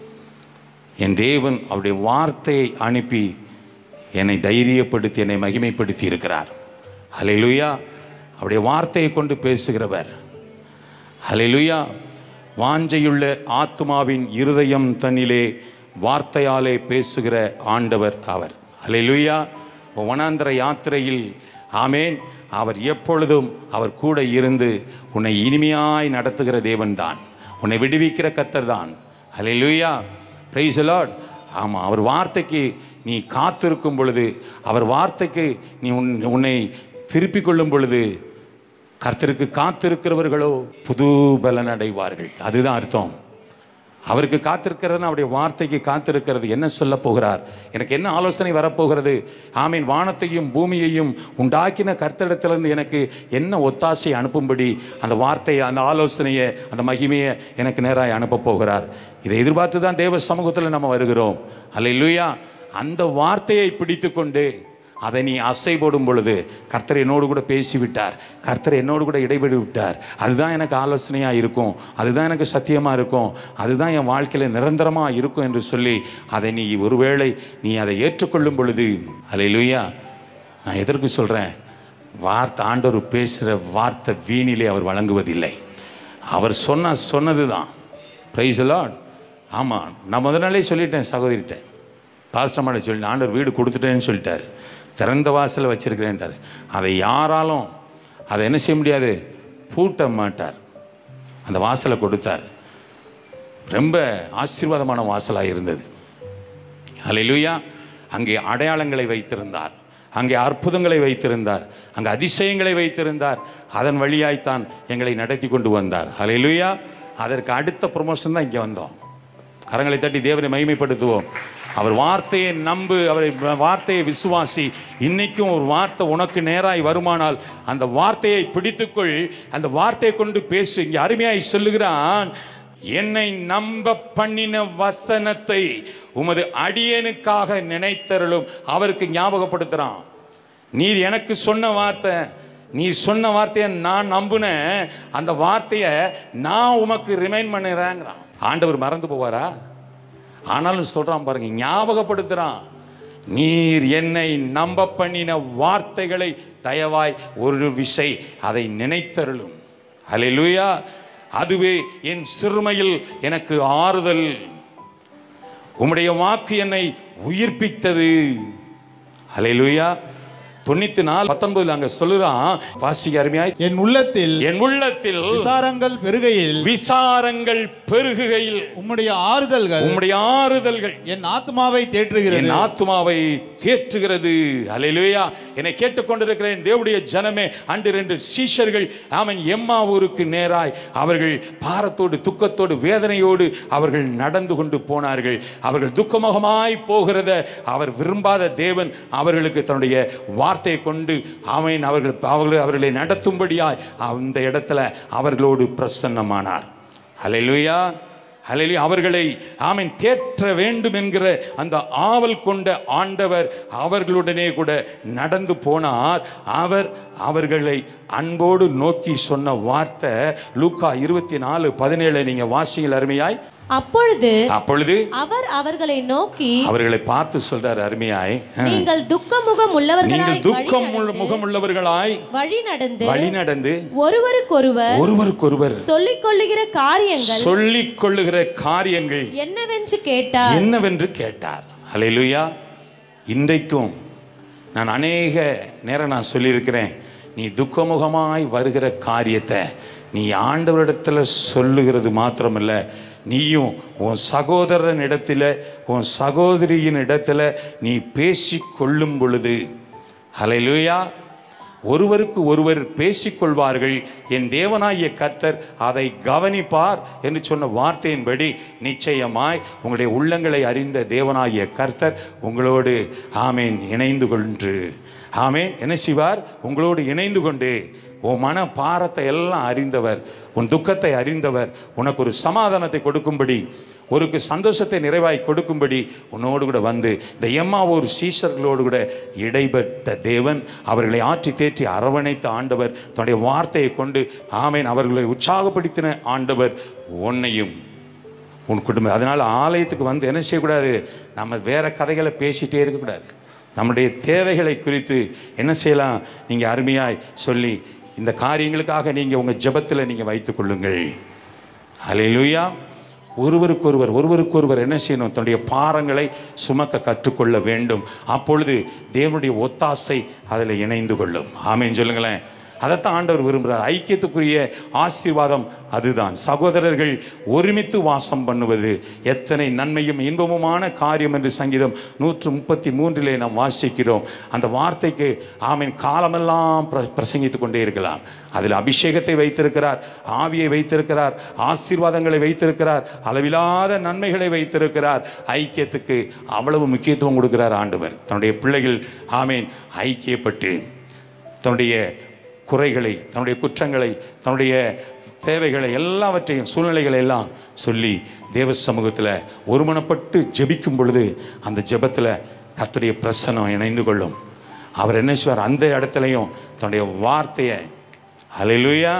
என் தேவன் அவருடைய வார்த்தையை அனுப்பி என்னை தைரியப்படுத்தி என்னை மகிமைப்படுத்தி இருக்கிறார் ஹalleluya அவருடைய வார்த்தையை கொண்டு பேசுகிறவர் ஹalleluya வாஞ்சையுள்ள ஆத்மாவின் இருதயம் தன்னிலே வார்த்தையாலே பேசுகிற ஆண்டவர் அவர் ஹalleluya வனாந்தர யாத்திரையில் ஆமேன் அவர் எப்பொழுதும் அவர் கூட இருந்து உன்னை இனிமையாய் நடத்துகிற தேவன்தான் உன்னை விடுவிக்கிற கர்த்தர் தான் ஹalleluya பிரைஸ் லார்ட் ஆமாம் அவர் வார்த்தைக்கு நீ காத்திருக்கும் பொழுது அவர் வார்த்தைக்கு நீ உன் உன்னை திருப்பிக் கொள்ளும் பொழுது கர்த்தருக்கு காத்திருக்கிறவர்களோ புது பலன் அடைவார்கள் அதுதான் அர்த்தம் அவருக்கு காத்திருக்கிறது அவருடைய வார்த்தைக்கு காத்திருக்கிறது என்ன சொல்ல போகிறார் எனக்கு என்ன ஆலோசனை வரப்போகிறது ஆமீன் வானத்தையும் பூமியையும் உண்டாக்கின கர்த்தரிடத்திலிருந்து எனக்கு என்ன ஒத்தாசை அனுப்பும்படி அந்த வார்த்தையை அந்த ஆலோசனையை அந்த மகிமையை எனக்கு நேராக அனுப்ப போகிறார் இதை எதிர்பார்த்து தான் தேவ சமூகத்தில் நம்ம வருகிறோம் அல்ல அந்த வார்த்தையை பிடித்து கொண்டு அதை நீ அசை போடும் பொழுது கர்த்தர் என்னோடு கூட பேசிவிட்டார் கர்த்தர் என்னோடு கூட இடைபெடி விட்டார் அதுதான் எனக்கு ஆலோசனையாக இருக்கும் அதுதான் எனக்கு சத்தியமாக இருக்கும் அதுதான் என் வாழ்க்கையில் நிரந்தரமாக இருக்கும் என்று சொல்லி அதை நீ ஒருவேளை நீ அதை ஏற்றுக்கொள்ளும் பொழுது அல்லேலூயா நான் எதற்கு சொல்கிறேன் வார்த்தை ஆண்டவர் பேசுகிற வார்த்தை வீணிலே அவர் வழங்குவதில்லை அவர் சொன்ன சொன்னது தான் ப்ரைஸ் லார்ட் ஆமாம் நான் முதல் நாளே சொல்லிட்டேன் சகோதரிட்ட பாஸ்டமான சொல்லி ஆண்டவர் வீடு கொடுத்துட்டேன்னு சொல்லிட்டார் திறந்த வாசலில் வச்சிருக்கிறேன்ட்டார் அதை யாராலும் அதை என்ன செய்ய முடியாது பூட்ட மாட்டார் அந்த வாசலை கொடுத்தார் ரொம்ப ஆசீர்வாதமான வாசலாக இருந்தது அல்லேலூயா அங்கே அடையாளங்களை வைத்திருந்தார் அங்கே அற்புதங்களை வைத்திருந்தார் அங்கே அதிசயங்களை வைத்திருந்தார் அதன் வழியாய்த்தான் எங்களை நடத்தி கொண்டு வந்தார் அல்லேலூயா அதற்கு அடுத்த ப்ரொமோஷன் தான் இங்கே வந்தோம் கரங்களை தட்டி தேவனை மகிமைப்படுத்துவோம் அவர் வார்த்தையை நம்பு அவரை வார்த்தையை விசுவாசி இன்னைக்கும் ஒரு வார்த்தை உனக்கு நேராய் வருமானால் அந்த வார்த்தையை பிடித்துக்கொள் அந்த வார்த்தையை கொண்டு பேசு இங்கே அருமையாய் சொல்லுகிறான் என்னை நம்ப பண்ணின வசனத்தை உமது அடியனுக்காக நினைத்தருளும் அவருக்கு ஞாபகப்படுத்துறான் நீர் எனக்கு சொன்ன வார்த்தை நீ சொன்ன வார்த்தையை நான் நம்புனேன் அந்த வார்த்தையை நான் உமக்கு ரிமைண்ட் பண்ணுறேங்கிறான் ஆண்டவர் மறந்து போவாரா ஆனாலும் சொல்றான் பாருங்க ஞாபகப்படுத்துறான் நீர் என்னை நம்ப பண்ணின வார்த்தைகளை தயவாய் ஒரு விசை அதை நினைத்தருளும் ஹalleluya அதுவே என் சிறுமையில் எனக்கு ஆறுதல் உம்முடைய வாக்கு என்னை உயிர்ப்பித்தது ஹalleluya தொண்ணூத்தி நாலு பத்தொன்பதுல அங்க சொல்லுறான் வாசிக்க அருமையாய் என் உள்ளத்தில் என் உள்ளத்தில் விசாரங்கள் பெருகையில் விசாரங்கள் பெருகுகையில் உம்முடைய ஆறுதல்கள் உம்முடைய ஆறுதல்கள் என் ஆத்மாவை தேற்றுகிறது என் ஆத்மாவை தேற்றுகிறது அல்லேலூயா என்னை கேட்டுக்கொண்டிருக்கிறேன் தேவனுடைய ஜனமே அன்று ரெண்டு சீஷர்கள் ஆமன் எம்மா ஊருக்கு நேராய் அவர்கள் பாரத்தோடு துக்கத்தோடு வேதனையோடு அவர்கள் நடந்து கொண்டு போனார்கள் அவர்கள் துக்கமுகமாய் போகிறத அவர் விரும்பாத தேவன் அவர்களுக்கு தன்னுடைய வார்த்தையை கொண்டு அவன் அவர்கள் அவர்கள் அவர்களை நடத்தும்படியாய் அந்த இடத்துல அவர்களோடு பிரசன்னமானார் அல்லேலூயா ஹalleluya அவர்களை ஆமென் தேற்ற வேண்டும் என்கிற அந்த ஆவல் கொண்ட ஆண்டவர் அவர்களுடனே கூட நடந்து போனார் அவர் அவர்களை அன்போடு நோக்கி சொன்ன வார்த்தை லூக்கா இருபத்தி நாலு பதினேழு நீங்க வாசிகள் அருமையாய் அப்பொழுது அப்பொழுது அவர் அவர்களை நோக்கி அவர்களை பார்த்து சொல்றார் அருமையாய் நீங்கள் துக்க முகம் உள்ளவர்களாய் நீங்கள் துக்கம் வழி உள்ள நடந்து- முகமுள்ளவர்களாய் வழி நடந்து வழி நடந்து ஒருவருக்கொருவர் ஒருவருக்கொருவர் சொல்லிக் கொள்ளுகிற காரியங்கள் சொல்லிக் கொள்ளுகிற காரியங்கள் என்னவென்று கேட்டார் என்னவென்று கேட்டார் ஹalleluya இன்றைக்கும் நான் அநேக நேரம் நான் சொல்லியிருக்கிறேன் நீ துக்கமுகமாய் வருகிற காரியத்தை நீ ஆண்டவரிடத்தில் சொல்லுகிறது மாத்திரமல்ல நீயும் உன் சகோதரன் இடத்துல உன் சகோதரியின் இடத்துல நீ பேசி கொள்ளும் பொழுது ஹalleluya ஒருவருக்கு ஒருவர் பேசிக்கொள்வார்கள் என் தேவனாகிய கர்த்தர் அதை கவனிப்பார் என்று சொன்ன வார்த்தையின்படி நிச்சயமாய் உங்களுடைய உள்ளங்களை அறிந்த தேவனாகிய கர்த்தர் உங்களோடு ஆமேன் இணைந்து கொண்டு ஆமேன் என்ன செய்வார் உங்களோடு இணைந்து கொண்டு உன் மன பாரத்தை எல்லாம் அறிந்தவர் உன் துக்கத்தை அறிந்தவர் உனக்கு ஒரு சமாதானத்தை கொடுக்கும்படி ஒரு சந்தோஷத்தை நிறைவாய் கொடுக்கும்படி உன்னோடு கூட வந்து இந்த எம்மா ஒரு சீஷர்களோடு கூட இடைப்பட்ட தேவன் அவர்களை ஆற்றி தேற்றி அரவணைத்த ஆண்டவர் தன்னுடைய வார்த்தையை கொண்டு ஆமேன் அவர்களை உற்சாகப்படுத்தின ஆண்டவர் உன்னையும் உன் குடும்பம் அதனால் ஆலயத்துக்கு வந்து என்ன செய்யக்கூடாது நம்ம வேற கதைகளை பேசிகிட்டே இருக்கக்கூடாது நம்முடைய தேவைகளை குறித்து என்ன செய்யலாம் நீங்கள் அருமையாய் சொல்லி இந்த காரியங்களுக்காக நீங்கள் உங்கள் ஜெபத்தில் நீங்கள் வைத்துக் கொள்ளுங்கள் ஹalleluya ஒருவருக்கொருவர் ஒருவருக்கொருவர் என்ன செய்யணும் தன்னுடைய பாரங்களை சுமக்க கற்றுக்கொள்ள வேண்டும் அப்பொழுது தேவனுடைய ஒத்தாசை அதில் இணைந்து கொள்ளும் ஆமேன்னு சொல்லுங்களேன் அதைத்தான் ஆண்டவர் விரும்புகிறார் ஐக்கியத்துக்குரிய ஆசீர்வாதம் அதுதான் சகோதரர்கள் ஒருமித்து வாசம் பண்ணுவது எத்தனை நன்மையும் இன்பமுமான காரியம் என்று சங்கீதம் நூற்று முப்பத்தி மூன்றிலே நாம் வாசிக்கிறோம் அந்த வார்த்தைக்கு ஆமீன் காலமெல்லாம் பிர பிரசங்கித்து கொண்டே இருக்கலாம் அதில் அபிஷேகத்தை வைத்திருக்கிறார் ஆவியை வைத்திருக்கிறார் ஆசீர்வாதங்களை வைத்திருக்கிறார் அளவிலாத நன்மைகளை வைத்திருக்கிறார் ஐக்கியத்துக்கு அவ்வளவு முக்கியத்துவம் கொடுக்கிறார் ஆண்டவர் தன்னுடைய பிள்ளைகள் ஆமீன் ஐக்கியப்பட்டு தன்னுடைய குறைகளை தன்னுடைய குற்றங்களை தன்னுடைய தேவைகளை எல்லாவற்றையும் சூழ்நிலைகளை எல்லாம் சொல்லி தேவ சமூகத்தில் ஒருமனப்பட்டு ஜெபிக்கும் பொழுது அந்த ஜெபத்தில் கர்த்தருடைய பிரசனம் இணைந்து கொள்ளும் அவர் என்ன செய்வார் அந்த இடத்துலையும் தன்னுடைய வார்த்தையை ஹalleluya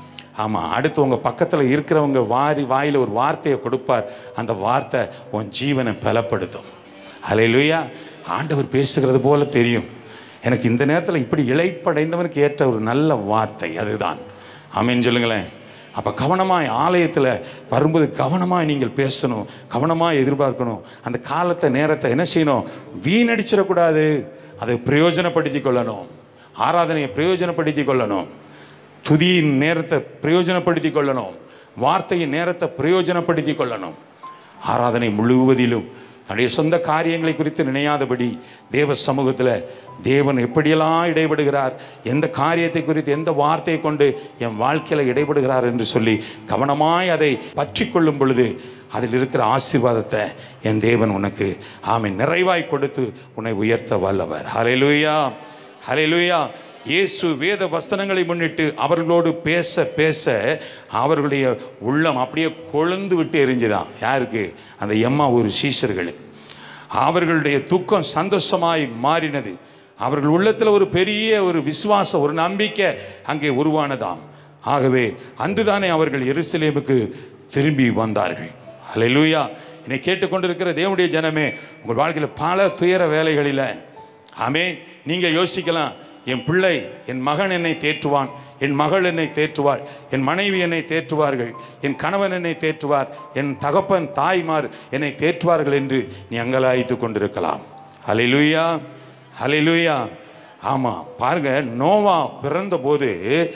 ஆமாம் அடுத்து உங்கள் பக்கத்தில் இருக்கிறவங்க வாரி வாயில் ஒரு வார்த்தையை கொடுப்பார் அந்த வார்த்தை உன் ஜீவனை பலப்படுத்தும் ஹalleluya ஆண்டவர் பேசுகிறது போல தெரியும் எனக்கு இந்த நேரத்தில் இப்படி இழைப்படைந்தவனுக்கு ஏற்ற ஒரு நல்ல வார்த்தை அதுதான் ஆமென் சொல்லுங்களேன் அப்போ கவனமாய் ஆலயத்தில் வரும்போது கவனமாய் நீங்கள் பேசணும் கவனமாக எதிர்பார்க்கணும் அந்த காலத்தை நேரத்தை என்ன செய்யணும் வீணடிச்சிடக்கூடாது அதை பிரயோஜனப்படுத்தி கொள்ளணும் ஆராதனையை பிரயோஜனப்படுத்தி கொள்ளணும் துதியின் நேரத்தை பிரயோஜனப்படுத்தி கொள்ளணும் வார்த்தையின் நேரத்தை பிரயோஜனப்படுத்தி கொள்ளணும் ஆராதனை முழுவதிலும் தன்னுடைய சொந்த காரியங்களை குறித்து நினையாதபடி தேவ சமூகத்தில் தேவன் எப்படியெல்லாம் இடைபடுகிறார் எந்த காரியத்தை குறித்து எந்த வார்த்தையை கொண்டு என் வாழ்க்கையில் இடைபடுகிறார் என்று சொல்லி கவனமாய் அதை பற்றி கொள்ளும் பொழுது அதில் இருக்கிற ஆசீர்வாதத்தை என் தேவன் உனக்கு ஆமை நிறைவாய் கொடுத்து உன்னை உயர்த்த வல்லவர் ஹalleluya ஹalleluya இயேசு வேத வசனங்களை முன்னிட்டு அவர்களோடு பேச பேச அவர்களுடைய உள்ளம் அப்படியே கொழுந்து விட்டு எரிஞ்சுதான் யாருக்கு அந்த எம்மா ஒரு சீஷர்களுக்கு அவர்களுடைய துக்கம் சந்தோஷமாய் மாறினது அவர்கள் உள்ளத்தில் ஒரு பெரிய ஒரு விசுவாசம் ஒரு நம்பிக்கை அங்கே உருவானதாம் ஆகவே அன்றுதானே அவர்கள் எருசலேமுக்கு திரும்பி வந்தார்கள் ஹalleluya என்னை கேட்டுக்கொண்டிருக்கிற தேவனுடைய ஜனமே உங்கள் வாழ்க்கையில் பல துயர வேலைகளில் ஆமென் நீங்கள் யோசிக்கலாம் என் பிள்ளை என் மகன் என்னை தேற்றுவான் என் மகள் என்னை தேற்றுவாள் என் மனைவி என்னை தேற்றுவார்கள் என் கணவன் என்னை தேற்றுவார் என் தகப்பன் தாய்மார் என்னை தேற்றுவார்கள் என்று நீ அங்கலாய்த்து கொண்டிருக்கலாம் ஹalleluya ஹalleluya ஆமாம் பாருங்க நோவா பிறந்தபோது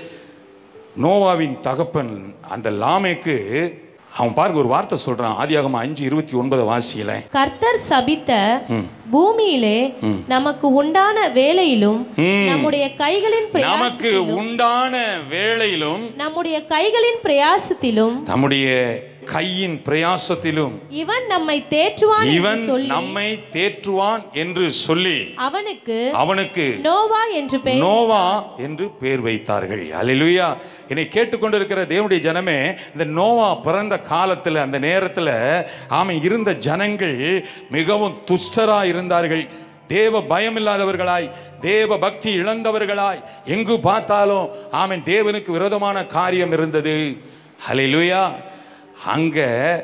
நோவாவின் தகப்பன் அந்த லாமேக்கு அவன் பாருங்க ஒரு வார்த்தை சொல்றான் ஆதியாகம அஞ்சு இருபத்தி ஒன்பது வாசியில கர்த்தர் சபித்த பூமியிலே நமக்கு உண்டான வேலையிலும் நம்முடைய கைகளின் பிரயா- நமக்கு உண்டான வேளையிலும் நம்முடைய கைகளின் பிரயாசத்திலும் நம்முடைய கையின் பிரயாசத்திலும் இவன் நம்மை தேற்றுவான் என்று இவன் சொல்லி நம்மை தேற்றுவான் என்று சொல்லி அவனுக்கு அவனுக்கு நோவா என்று பெயர் நோவா என்று பேர் வைத்தார்கள் அல்லேலூயா என்னை கேட்டுக்கொண்டிருக்கிற தேவனுடைய ஜனமே இந்த நோவா பிறந்த காலத்தில் அந்த நேரத்தில் ஆமை இருந்த ஜனங்கள் மிகவும் துஷ்டராய் இருந்தார்கள் தேவ பயம் இல்லாதவர்களாய் தேவ பக்தி இழந்தவர்களாய் எங்கு பார்த்தாலும் ஆமென் தேவனுக்கு விரோதமான காரியம் இருந்தது ஹalleluya அங்க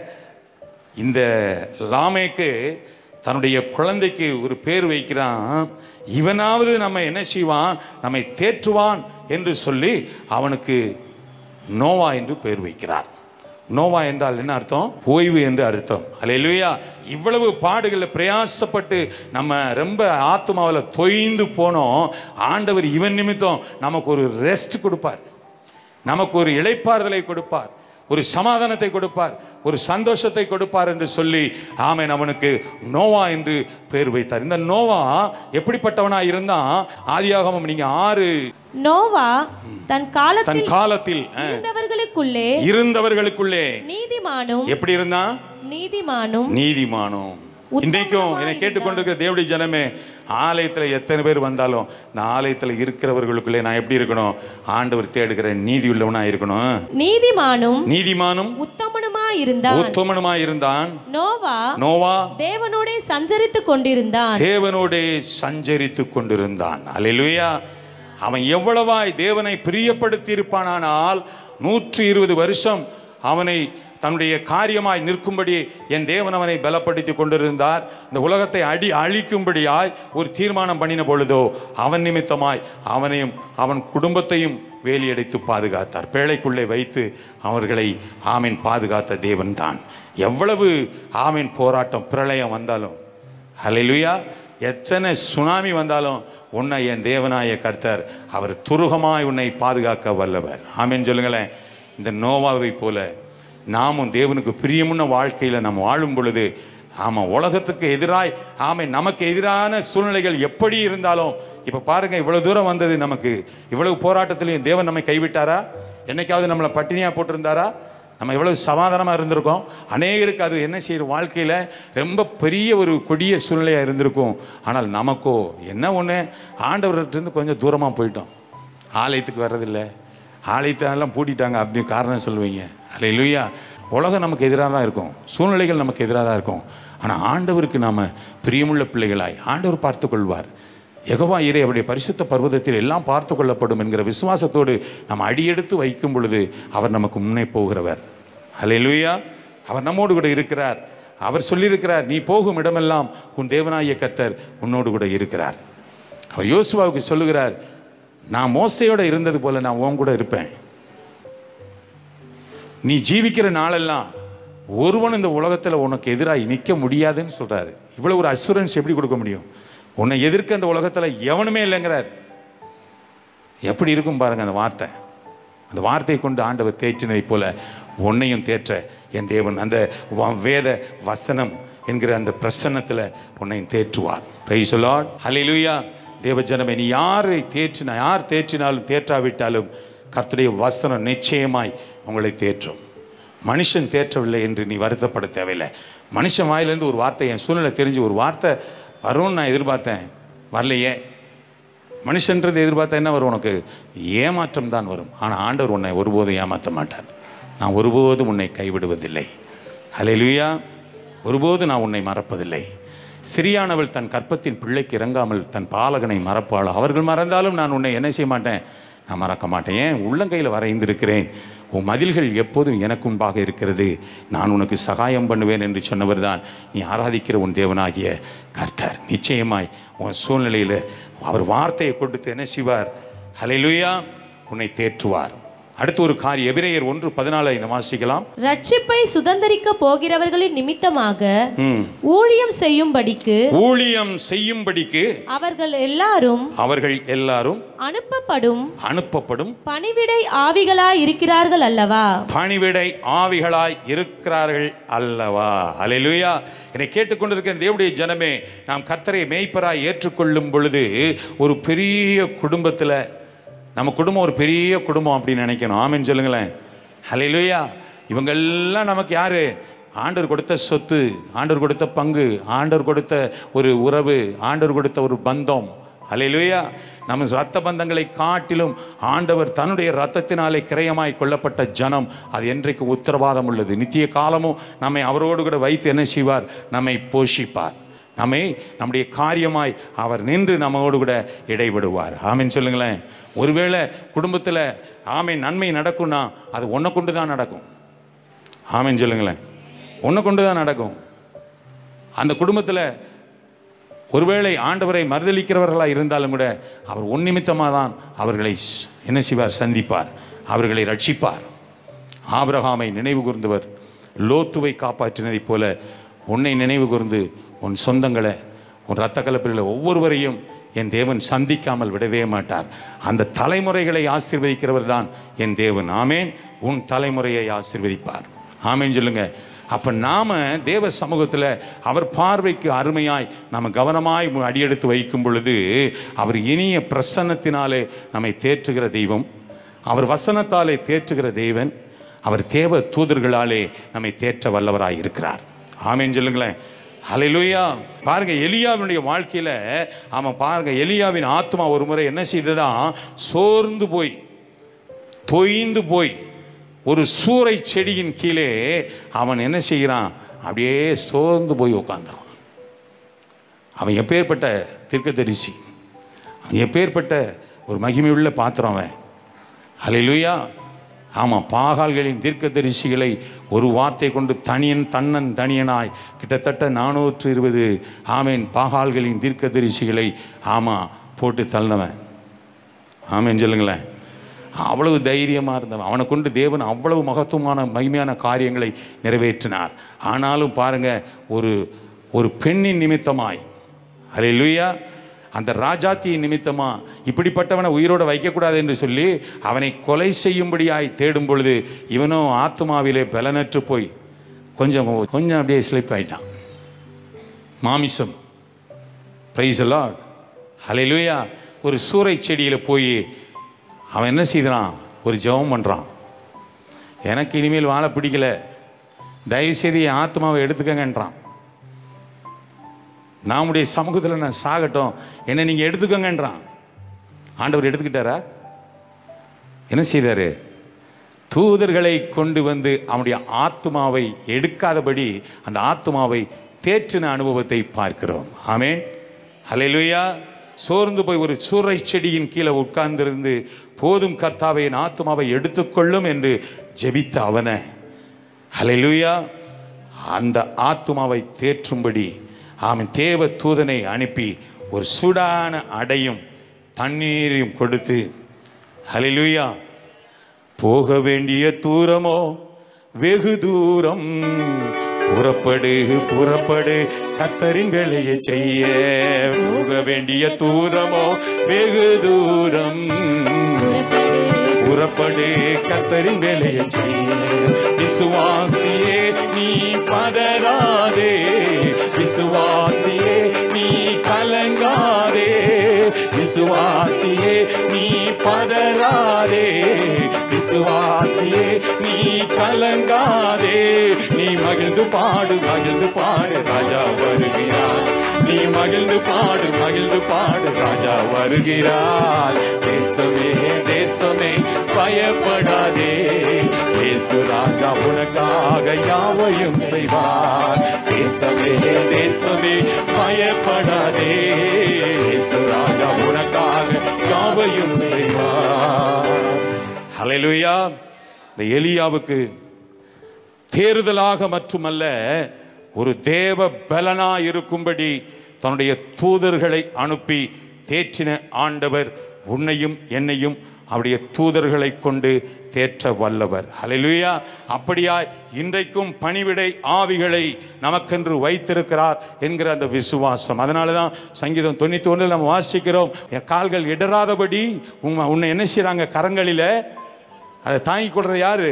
இந்த லாமேக்கு தன்னுடைய குழந்தைக்கு ஒரு பேர் வைக்கிறான் இவனாவது நம்ம என்ன செய்வான் நம்மை தேற்றுவான் என்று சொல்லி அவனுக்கு நோவா என்று பேர் வைக்கிறார் நோவா என்றால் என்ன அர்த்தம் ஓய்வு என்று அர்த்தம் அல்லேலூயா இவ்வளவு பாடுகளில் பிரயாசப்பட்டு நம்ம ரொம்ப ஆத்மாவில் தொய்ந்து போனோம் ஆண்டவர் இவன் நிமித்தம் நமக்கு ஒரு ரெஸ்ட் கொடுப்பார் நமக்கு ஒரு இளைப்பாறுதலை கொடுப்பார் ஒரு சமாதானத்தை கொடுப்பார் ஒரு சந்தோஷத்தை கொடுப்பார் என்று சொல்லி ஆமென் அவனுக்கு நோவா என்று பேர் வைத்தார் இந்த நோவா எப்படிப்பட்டவனா இருந்தான் ஆதியாகமம் நீங்க ஆறு நோவா தன் தன் காலத்தில் காலத்தில் அஹ், இருந்தவர்களுக்குள்ளே இருந்தவர்களுக்குள்ளே நீதிமானும் எப்படி இருந்தான் நீதிமானும் நீதிமானும் இன்றைக்கும் என்னை கேட்டுக்கொண்டிருக்கிற தேவடி ஜனமே ஆலயத்தில் எத்தனை பேர் வந்தாலும் இந்த ஆலயத்தில் இருக்கிறவர்களுக்குள்ளே நான் எப்படி இருக்கணும் ஆண்டவர் தேடுகிற நீதி உள்ளவனா இருக்கணும் நீதிமானும் நீதிமானும் உத்தமனுமா இருந்தான் உத்தமனுமா இருந்தான் நோவா நோவா தேவனோடே சஞ்சரித்துக் கொண்டிருந்தான் தேவனோடே சஞ்சரித்து கொண்டிருந்தான் அல்லேலூயா அவன் எவ்வளவாய் தேவனை பிரியப்படுத்தி இருப்பானானால் நூற்றி இருபது வருஷம் அவனை தன்னுடைய காரியமாய் நிற்கும்படி என் தேவன் அவனை பலப்படுத்தி கொண்டிருந்தார் இந்த உலகத்தை அடி அழிக்கும்படியாய் ஒரு தீர்மானம் பண்ணின பொழுதோ அவன் நிமித்தமாய் அவனையும் அவன் குடும்பத்தையும் வேலியடைத்து பாதுகாத்தார் பேழைக்குள்ளே வைத்து அவர்களை ஆமீன் பாதுகாத்த தேவன்தான் எவ்வளவு ஆமீன் போராட்டம் பிரளயம் வந்தாலும் ஹalleluya எத்தனை சுனாமி வந்தாலும் உன்னை என் தேவனாய கர்த்தர் அவர் துருகமாய் உன்னை பாதுகாக்க வல்லவர் ஆமென் சொல்லுங்களேன் இந்த நோவாவை போல நாமும் தேவனுக்கு பிரியமுள்ள வாழ்க்கையில் நம்ம வாழும் பொழுது ஆமாம் உலகத்துக்கு எதிராய் ஆமை நமக்கு எதிரான சூழ்நிலைகள் எப்படி இருந்தாலும் இப்போ பாருங்க இவ்வளவு தூரம் வந்தது நமக்கு இவ்வளவு போராட்டத்திலையும் தேவன் நம்மை கைவிட்டாரா என்னைக்காவது நம்மளை பட்டினியாக போட்டிருந்தாரா நம்ம எவ்வளவு சமாதானமாக இருந்திருக்கோம் அநேகருக்கு அது என்ன செய்யுற வாழ்க்கையில் ரொம்ப பெரிய ஒரு கொடிய சூழ்நிலையாக இருந்திருக்கும் ஆனால் நமக்கோ என்ன ஒன்று ஆண்டவர்கிட்டருந்து கொஞ்சம் தூரமாக போயிட்டோம் ஆலயத்துக்கு வர்றதில்லை ஆலயத்தை எல்லாம் பூட்டிட்டாங்க அப்படின்னு காரணம் சொல்லுவீங்க அல்ல இல்லையா உலகம் நமக்கு எதிராக தான் இருக்கும் சூழ்நிலைகள் நமக்கு எதிராக தான் இருக்கும் ஆனால் ஆண்டவருக்கு நாம் பிரியமுள்ள பிள்ளைகளாய் ஆண்டவர் பார்த்து கொள்வார் யெகோவா இறை அவருடைய பரிசுத்த பர்வதத்தில் எல்லாம் பார்த்து கொள்ளப்படும் என்கிற விசுவாசத்தோடு நாம் அடியெடுத்து வைக்கும் பொழுது அவர் நமக்கு முன்னே போகிறவர் ஹalleluya அவர் நம்மோடு கூட இருக்கிறார் அவர் சொல்லியிருக்கிறார் நீ போகும் இடமெல்லாம் உன் தேவனாய கர்த்தர் உன்னோடு கூட இருக்கிறார் அவர் யோசுவாவுக்கு சொல்லுகிறார் நான் மோசையோட இருந்தது போல நான் உன் கூட இருப்பேன் நீ ஜீவிக்கிற நாளெல்லாம் ஒருவன் இந்த உலகத்தில் உனக்கு எதிராக நிற்க முடியாதுன்னு சொல்றாரு இவ்வளவு ஒரு அசூரன்ஸ் எப்படி கொடுக்க முடியும் உன்னை எதிர்க்க அந்த உலகத்தில் எவனுமே இல்லைங்கிறார் எப்படி இருக்கும் பாருங்க அந்த வார்த்தை அந்த வார்த்தையை கொண்டு ஆண்டவர் தேற்றினதைப் போல உன்னையும் தேற்ற என் தேவன் அந்த வ- வேத வசனம் என்கிற அந்த பிரசன்னத்தில் உன்னையும் தேற்றுவார் பிரைஸ் லார்ட் ஹalleluya தேவ ஜனமே நீ யாரை தேற்றினா யார் தேற்றினாலும் தேற்றாவிட்டாலும் கர்த்தருடைய வசனம் நிச்சயமாய் உங்களை தேற்றும் மனுஷன் தேற்றவில்லை என்று நீ வருத்தப்பட தேவையில்லை மனுஷன் வாயிலிருந்து ஒரு வார்த்தை என் சூழ்நிலை தெரிஞ்சு ஒரு வார்த்தை வரும்னு நான் எதிர்பார்த்தேன் வரலையே மனுஷன்றது எதிர்பார்த்தா என்ன வரும் உனக்கு ஏமாற்றம் தான் வரும் ஆனால் ஆண்டவர் உன்னை ஒருபோதும் ஏமாற்ற மாட்டார் நான் ஒருபோதும் உன்னை கைவிடுவதில்லை ஹalleluya ஒருபோதும் நான் உன்னை மறப்பதில்லை சிறியானவள் தன் கற்பத்தின் பிள்ளைக்கு இறங்காமல் தன் பாலகனை மறப்பாள் அவர்கள் மறந்தாலும் நான் உன்னை என்ன செய்ய மாட்டேன் நான் மறக்க மாட்டேன் ஏன் உள்ளங்கையில் வரைந்திருக்கிறேன் உன் மதில்கள் எப்போதும் எனக்கு முன்பாக இருக்கிறது நான் உனக்கு சகாயம் பண்ணுவேன் என்று சொன்னவர் தான் நீ ஆராதிக்கிற உன் தேவனாகிய கர்த்தர் நிச்சயமாய் உன் சூழ்நிலையில் அவர் வார்த்தையை கொடுத்து என்ன செய்வார் ஹalleluya உன்னை தேற்றுவார் அடுத்து ஒரு காரியம் எபிரேயர் ஒன்று பதினாலை வாசிக்கலாம் ரட்சிப்பை சுதந்தரிக்க போகிறவர்களின் நிமித்தமாக ம். ஊழியம் செய்யும்படிக்கு ஊழியம் செய்யும்படிக்கு அவர்கள் எல்லாரும் அவர்கள் எல்லாரும் அனுப்பப்படும் அனுப்பப்படும் பணிவிடை ஆவிகளாய் இருக்கிறார்கள் அல்லவா பணிவிடை ஆவிகளாய் இருக்கிறார்கள் அல்லவா அல்லேலூயா என்னை கேட்டுக்கொண்டிருக்கிற தேவனுடைய ஜனமே நாம் கர்த்தரை மேய்ப்பராய் ஏற்றுக்கொள்ளும் பொழுது ஒரு பெரிய குடும்பத்தில் நம்ம குடும்பம் ஒரு பெரிய குடும்பம் அப்படின்னு நினைக்கணும் ஆமென்னு சொல்லுங்களேன் ஹalleluya இவங்கெல்லாம் நமக்கு யாரு ஆண்டவர் கொடுத்த சொத்து ஆண்டவர் கொடுத்த பங்கு ஆண்டவர் கொடுத்த ஒரு உறவு ஆண்டவர் கொடுத்த ஒரு பந்தம் ஹalleluya நம்ம ரத்த பந்தங்களை காட்டிலும் ஆண்டவர் தன்னுடைய ரத்தத்தினாலே கிரயமாய் கொள்ளப்பட்ட ஜனம் அது என்றைக்கு உத்தரவாதம் உள்ளது நித்திய காலமும் நம்மை அவரோடு கூட வைத்து என்ன செய்வார் நம்மை போஷிப்பார் நம்மை நம்முடைய காரியமாய் அவர் நின்று நம்மோடு கூட இடைபடுவார் ஆமென் சொல்லுங்களேன் ஒருவேளை குடும்பத்தில் ஆமை நன்மை நடக்கும்னா அது ஒன்றை கொண்டு தான் நடக்கும் ஆமென் சொல்லுங்களேன் ஒன்றை கொண்டு தான் நடக்கும் அந்த குடும்பத்தில் ஒருவேளை ஆண்டவரை மறுதளிக்கிறவர்களாக இருந்தாலும் கூட அவர் உன் நிமித்தமாக தான் அவர்களை ஸ்- என்ன செய்வார் சந்திப்பார் அவர்களை ரட்சிப்பார் ஆபிரகாமை நினைவு கூர்ந்தவர் லோத்துவை காப்பாற்றினதைப் போல உன்னை நினைவு கூர்ந்து உன் சொந்தங்களை உன் இரத்த கலப்பில் ஒவ்வொருவரையும் என் தேவன் சந்திக்காமல் விடவே மாட்டார் அந்த தலைமுறைகளை ஆசீர்வதிக்கிறவர் தான் என் தேவன் ஆமேன் உன் தலைமுறையை ஆசீர்வதிப்பார் ஆமேன் சொல்லுங்க அப்போ நாம தேவ சமூகத்தில் அவர் பார்வைக்கு அருமையாய் நம்ம கவனமாய் மு- அடியெடுத்து வைக்கும் பொழுது அவர் இனிய பிரசன்னத்தினாலே நம்மை தேற்றுகிற தெய்வம் அவர் வசனத்தாலே தேற்றுகிற தேவன் அவர் தேவ தூதர்களாலே நம்மை தேற்ற வல்லவராய் இருக்கிறார் ஆமேன் சொல்லுங்களேன் ஹalleluya பாருங்க எலியாவினுடைய வாழ்க்கையில அவன் பாருங்க எலியாவின் ஆத்மா ஒரு முறை என்ன செய்ததான் சோர்ந்து போய் தொய்ந்து போய் ஒரு சூறை செடியின் கீழே அவன் என்ன செய்கிறான் அப்படியே சோர்ந்து போய் உட்கார்ந்தான் அவன் எப்பேற்பட்ட தீர்க்கதரிசி அவன் எப்பேற்பட்ட ஒரு மகிமையுள்ள பாத்திரம் அவன் ஹalleluya ஆமாம் பாகால்களின் தீர்க்கதரிசிகளை ஒரு வார்த்தை கொண்டு தனியன் தன்னன் தனியனாய் கிட்டத்தட்ட நானூற்று இருபது ஆமேன் பாகால்களின் தீர்க்கதரிசிகளை ஆமாம் போட்டு தள்ளினவன் ஆமேன் சொல்லுங்களேன் அவ்வளவு தைரியமாக இருந்தவன் அவனை கொண்டு தேவன் அவ்வளவு மகத்துவமான மகிமையான காரியங்களை நிறைவேற்றினார் ஆனாலும் பாருங்க ஒரு ஒரு பெண்ணின் நிமித்தமாய் ஹalleluya அந்த ராஜாத்தியின் நிமித்தமா இப்படிப்பட்டவனை உயிரோடு வைக்கக்கூடாது என்று சொல்லி அவனை கொலை செய்யும்படியாய் தேடும் பொழுது இவனும் ஆத்மாவிலே பலனற்று போய் கொஞ்சம் கொஞ்சம் அப்படியே ஸ்லிப் ஆயிட்டான் மாமிசம் பிரைஸ் எல்லாம் ஹalleluya ஒரு சூறை செடியில் போய் அவன் என்ன செய்கிறான் ஒரு ஜெபம் பண்ணுறான் எனக்கு இனிமேல் வாழ பிடிக்கல தயவுசெய்து என் ஆத்மாவை எடுத்துக்கங்கன்றான் நாமுடைய சமூகத்தில் நான் சாகட்டும் என்னை நீங்கள் எடுத்துக்கங்கன்றான் ஆண்டவர் எடுத்துக்கிட்டாரா என்ன செய்தாரு தூதர்களை கொண்டு வந்து அவனுடைய ஆத்மாவை எடுக்காதபடி அந்த ஆத்மாவை தேற்றின அனுபவத்தை பார்க்கிறோம் ஆமேன் ஹalleluya சோர்ந்து போய் ஒரு சூறை செடியின் கீழே உட்கார்ந்திருந்து போதும் கர்த்தாவை என் ஆத்மாவை எடுத்துக்கொள்ளும் என்று ஜெபித்த அவனை ஹalleluya அந்த ஆத்மாவை தேற்றும்படி அவன் தேவ தூதனை அனுப்பி ஒரு சூடான அடையும் தண்ணீரையும் கொடுத்து ஹalleluya போக வேண்டிய தூரமோ வெகு தூரம் புறப்படு புறப்படு கத்தரின் வேலையை செய்ய போக வேண்டிய தூரமோ வெகு தூரம் புறப்படு கத்தரின் வேலையை செய்ய விசுவாசியே நீ பதறாதே விசுவாசியே நீ கலங்காதே விசுவாசியே நீ பதறாதே விசுவாசியே நீ கலங்காதே நீ மகிழ்ந்து பாடு மகிழ்ந்து பாடு ராஜா வருகிறார் நீ மகிழ்ந்து பாடு மகிழ்ந்து பாடு ராஜா வருகிறார் தேசமே தேசமே பயப்படாதே இயேசு ராஜா உனக்காக யாவையும் செய்வார் தேசமே தேசமே பயப்படாதே இயேசு ராஜா உனக்காக யாவையும் செய்வார் ஹalleluya இந்த எலியாவுக்கு தேறுதலாக மட்டுமல்ல ஒரு தேவ பலனா இருக்கும்படி தன்னுடைய தூதர்களை அனுப்பி தேற்றின ஆண்டவர் உன்னையும் என்னையும் அவருடைய தூதர்களை கொண்டு தேற்ற வல்லவர் ஹalleluya அப்படியாய் இன்றைக்கும் பணிவிடை ஆவிகளை நமக்கென்று வைத்திருக்கிறார் என்கிற அந்த விசுவாசம் அதனால தான் சங்கீதம் தொண்ணூற்றி ஒன்றில் நம்ம வாசிக்கிறோம் என் கால்கள் இடராதபடி உண்மை உன்னை என்ன செய்கிறாங்க கரங்களில் அதை தாங்கிக் கொள்றது யாரு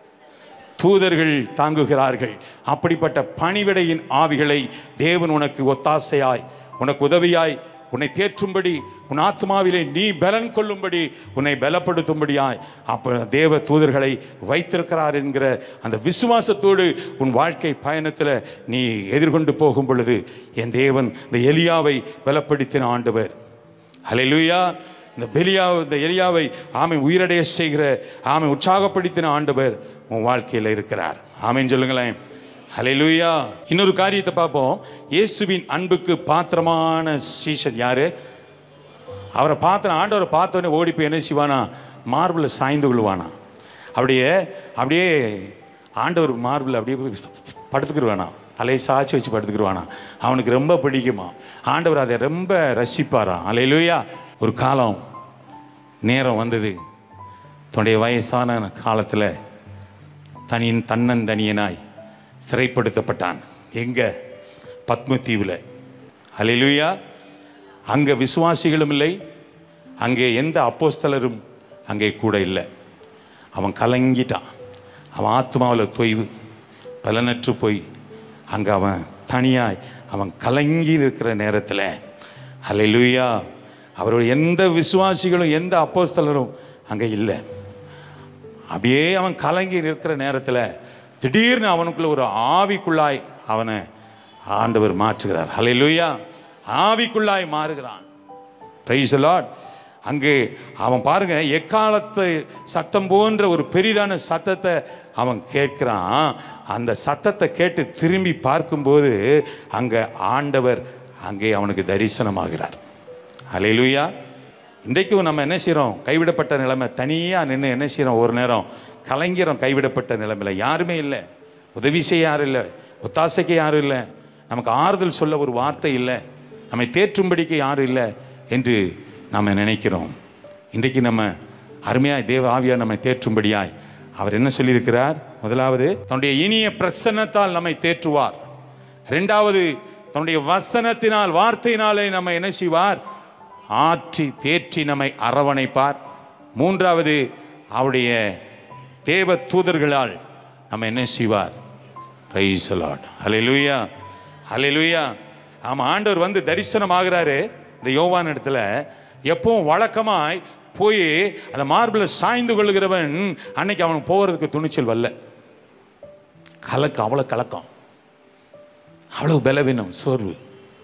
தூதர்கள் தாங்குகிறார்கள் அப்படிப்பட்ட பணிவிடையின் ஆவிகளை தேவன் உனக்கு ஒத்தாசையாய் உனக்கு உதவியாய் உன்னை தேற்றும்படி உன் ஆத்மாவிலே நீ பலன் கொள்ளும்படி உன்னை பலப்படுத்தும்படியாய் அப்ப தேவ தூதர்களை வைத்திருக்கிறார் என்கிற அந்த விசுவாசத்தோடு உன் வாழ்க்கை பயணத்தில் நீ எதிர்கொண்டு போகும் பொழுது என் தேவன் இந்த எலியாவை பலப்படுத்தின ஆண்டவர் ஹalleluya இந்த பெலியா இந்த எலியாவை ஆமை உயிரடைய செய்கிற ஆமை உற்சாகப்படுத்தின ஆண்டவர் உன் வாழ்க்கையில் இருக்கிறார் ஆமைன்னு சொல்லுங்களேன் ஹalleluya இன்னொரு காரியத்தை பார்ப்போம் இயேசுவின் அன்புக்கு பாத்திரமான சீஷன் யாரு அவரை பார்த்த ஆண்டவரை பார்த்தோன்னே ஓடி போய் என்ன செய்வானா மார்பில் சாய்ந்து கொள்வானா அப்படியே அப்படியே ஆண்டவர் மார்பில் அப்படியே போய் படுத்துக்கிடுவானா தலையை சாய்ச்சி வச்சு படுத்துக்கிடுவானா அவனுக்கு ரொம்ப பிடிக்குமா ஆண்டவர் அதை ரொம்ப ரசிப்பாராம் அலையிலுயா ஒரு காலம் நேரம் வந்தது தன்னுடைய வயசான காலத்தில் தனியின் தன்னன் தனியனாய் சிறைப்படுத்தப்பட்டான் எங்கே பத்மதீவில் அலையிலுயா அங்கே விசுவாசிகளும் இல்லை அங்கே எந்த அப்போஸ்தலரும் அங்கே கூட இல்லை அவன் கலங்கிட்டான் அவன் ஆத்மாவில் தொய்வு பலனற்று போய் அங்கே அவன் தனியாய் அவன் கலங்கி இருக்கிற நேரத்தில் ஹalleluya அவருடைய எந்த விசுவாசிகளும் எந்த அப்போஸ்தலரும் அங்கே இல்லை அப்படியே அவன் கலங்கி நிற்கிற நேரத்தில் திடீர்னு அவனுக்குள்ள ஒரு ஆவிக்குள்ளாய் அவனை ஆண்டவர் மாற்றுகிறார் ஹalleluya ஆவிக்குள்ளாய் மாறுகிறான் பிரைஸ் லார்ட் அங்கே அவன் பாருங்க எக்காலத்து சத்தம் போன்ற ஒரு பெரிதான சத்தத்தை அவன் கேட்கிறான் அந்த சத்தத்தை கேட்டு திரும்பி பார்க்கும்போது அங்கே ஆண்டவர் அங்கே அவனுக்கு தரிசனமாகிறார் ஹalleluya இன்றைக்கும் நம்ம என்ன செய்கிறோம் கைவிடப்பட்ட நிலைமை தனியாக நின்று என்ன செய்கிறோம் ஒரு நேரம் கலைஞரம் கைவிடப்பட்ட நிலைமையில் யாருமே இல்லை உதவி செய்ய யாரும் இல்லை ஒத்தாசைக்கு யாரும் இல்லை நமக்கு ஆறுதல் சொல்ல ஒரு வார்த்தை இல்லை நம்மை தேற்றும்படிக்கு யாரும் இல்லை என்று நாம் நினைக்கிறோம் இன்றைக்கு நம்ம அருமையாய் தேவ ஆவியார் நம்மை தேற்றும்படியாய் அவர் என்ன சொல்லியிருக்கிறார் முதலாவது தன்னுடைய இனிய பிரசன்னத்தால் நம்மை தேற்றுவார் ரெண்டாவது தன்னுடைய வசனத்தினால் வார்த்தையினாலே நம்ம என்ன செய்வார் ஆற்றி தேற்றி நம்மை அரவணைப்பார் மூன்றாவது அவருடைய தேவ தூதர்களால் நம்ம என்ன செய்வார் பிரைஸ் லார்ட் ஹalleluya ஹalleluya ஆமாம் ஆண்டவர் வந்து தரிசனம் ஆகிறாரு இந்த யோவான் இடத்துல எப்பவும் வழக்கமாய் போய் அந்த மார்பில் சாய்ந்து கொள்கிறவன் அன்னைக்கு அவனுக்கு போகிறதுக்கு துணிச்சல் வரல கலக்கம் அவ்வளோ கலக்கம் அவ்வளவு பலவீனம் சோர்வு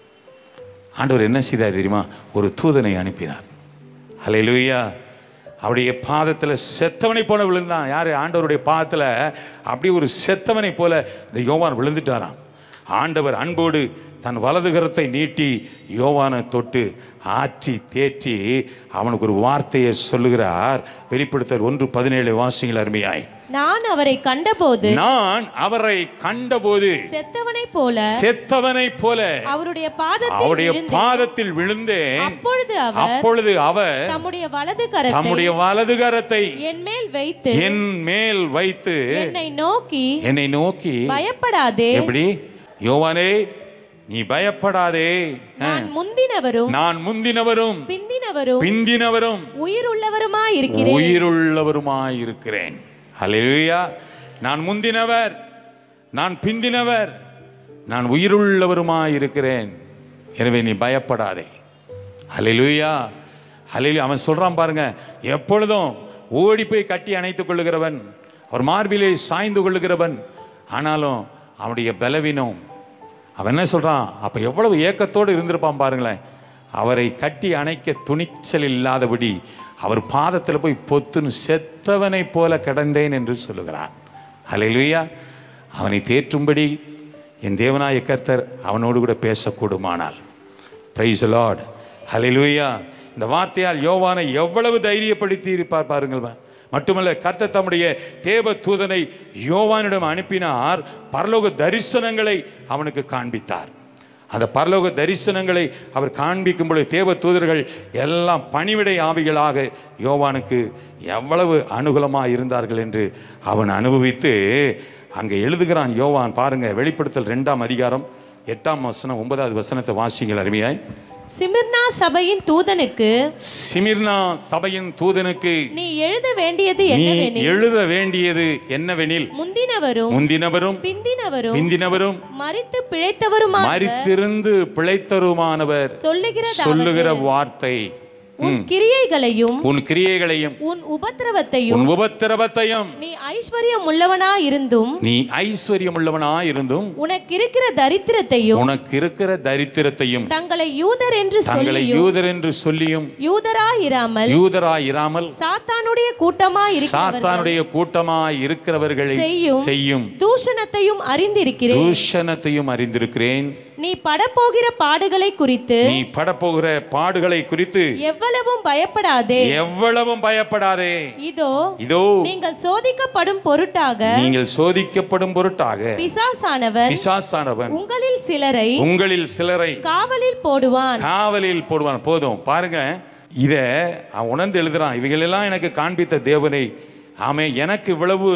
ஆண்டவர் என்ன செய்தார் தெரியுமா ஒரு தூதனை அனுப்பினார் ஹalleluya அவருடைய பாதத்தில் செத்தவனை போல விழுந்தான் யார் ஆண்டவருடைய பாதத்தில் அப்படியே ஒரு செத்தவனை போல இந்த யோவான் விழுந்துட்டாராம் ஆண்டவர் அன்போடு தன் வலது கரத்தை நீட்டி யோவானை தொட்டு ஆற்றி தேற்றி அவனுக்கு ஒரு வார்த்தையை சொல்லுகிறார் வெளிப்படுத்தர் ஒன்று பதினேழு வாசிங்கள் அருமையாய் நான் அவரை கண்டபோது நான் அவரை கண்டபோது செத்தவனைப் போல செத்தவனை போல அவருடைய பாதத்தில் அவருடைய விழுந்தேன். பாதத்தில் விழுந்தேன் அப்பொழுது அவர் அப்பொழுது அவர் தம்முடைய வலது கரத்தை தம்முடைய வலது கரத்தை என் மேல் வைத்து என் மேல் வைத்து என்னை நோக்கி என்னை நோக்கி பயப்படாதே எப்படி யோவானே நீ பயப்படாதே நான் முந்தினவரும் நான் முந்தினவரும் பிந்தினவரும் பிந்தினவரும் உயிருள்ளவருமாய் இருக்கிறேன் உயிருள்ளவருமாயிருக்கிறேன் ஹalleluya நான் முந்தினவர் நான் பிந்தினவர் நான் உயிருள்ளவருமாயிருக்கிறேன் எனவே நீ பயப்படாதே ஹalleluya ஹalleluya அவன் சொல்றான் பாருங்க எப்பொழுதும் ஓடி போய் கட்டி அணைத்துக் கொள்ளுகிறவன் அவர் மார்பிலே சாய்ந்து கொள்ளுகிறவன் ஆனாலும் அவனுடைய பலவீனம் அவன் என்ன சொல்றான் அப்ப எவ்வளவு ஏக்கத்தோடு இருந்திருப்பான் பாருங்களேன் அவரை கட்டி அணைக்க துணிச்சல் இல்லாதபடி அவர் பாதத்தில் போய் பொத்துன்னு செத்தவனைப் போல கிடந்தேன் என்று சொல்லுகிறான் ஹalleluya அவனை தேற்றும்படி என் தேவனாய கர்த்தர் அவனோடு கூட பேசக்கூடுமானால் பிரைஸ் லார்ட் ஹalleluya இந்த வார்த்தையால் யோவானை எவ்வளவு தைரியப்படுத்தி இருப்பார் பாருங்கள் மட்டுமல்ல கர்த்தர் தம்முடைய தேவ தூதனை யோவானிடம் அனுப்பினார் பரலோக தரிசனங்களை அவனுக்கு காண்பித்தார் அந்த பரலோக தரிசனங்களை அவர் காண்பிக்கும் பொழுது தேவ தூதர்கள் எல்லாம் பணிவிடை ஆவிகளாக யோவானுக்கு எவ்வளவு அனுகூலமாக இருந்தார்கள் என்று அவன் அனுபவித்து அங்கே எழுதுகிறான் யோவான் பாருங்க வெளிப்படுத்தல் ரெண்டாம் அதிகாரம் எட்டாம் வசனம் ஒன்பதாவது வசனத்தை வாசிங்கள் அருமையாய் சிமிர்னா சபையின் தூதனுக்கு சிமிர்னா சபையின் தூதனுக்கு நீ எழுத வேண்டியது நீ என்னவெனில் எழுத வேண்டியது என்னவெனில் முந்தினவரும் முந்தினவரும் பிந்தினவரும் பிந்தினவரும் மரித்து பிழைத்தவருமான மறித்திருந்து பிழைத்தருமானவர் சொல்லுகிறதாவது சொல்லுகிற வார்த்தை உன் கிரியைகளையும் உன் கிரியைகளையும் உன் உபத்திரவத்தையும் உன் உபத்திரவத்தையும் நீ ஐஸ்வர்யம் உள்ளவனா இருந்தும் நீ ஐஸ்வர்யம் உள்ளவனாய் இருந்தும் உனக்கு இருக்கிற தரித்திரத்தையும் உனக்கு இருக்கிற தரித்திரத்தையும் தங்களை யூதர் என்று தங்களை சொல்லியும் யூதர் என்று சொல்லியும் யூதராயிராமல் யூதராய் இராமல் சாத்தானுடைய கூட்டமா இருக்கிறவர்கள் சாத்தானுடைய கூட்டமாய் இருக்கிறவர்களை செய்யும் செய்யும் தூஷணத்தையும் அறிந்திருக்கிறேன் தூஷணத்தையும் அறிந்திருக்கிறேன் நீ படப்போகிற பாடுகளை குறித்து நீ படப்போகிற பாடுகளை குறித்து எவ்வளவும் பயப்படாதே எவ்வளவும் பயப்படாதே இதோ இதோ நீங்கள் சோதிக்கப்படும் பொருட்டாக நீங்கள் சோதிக்கப்படும் பொருட்டாக பிசாசானவன் பிசாசானவன் உங்களில் சிலரை உங்களில் சிலரை காவலில் போடுவான் காவலில் போடுவான் போதும் பாருங்க இத அவன் உணர்ந்து எழுதுறான் இவைகளெல்லாம் எனக்கு காண்பித்த தேவனை ஆமே எனக்கு இவ்வளவு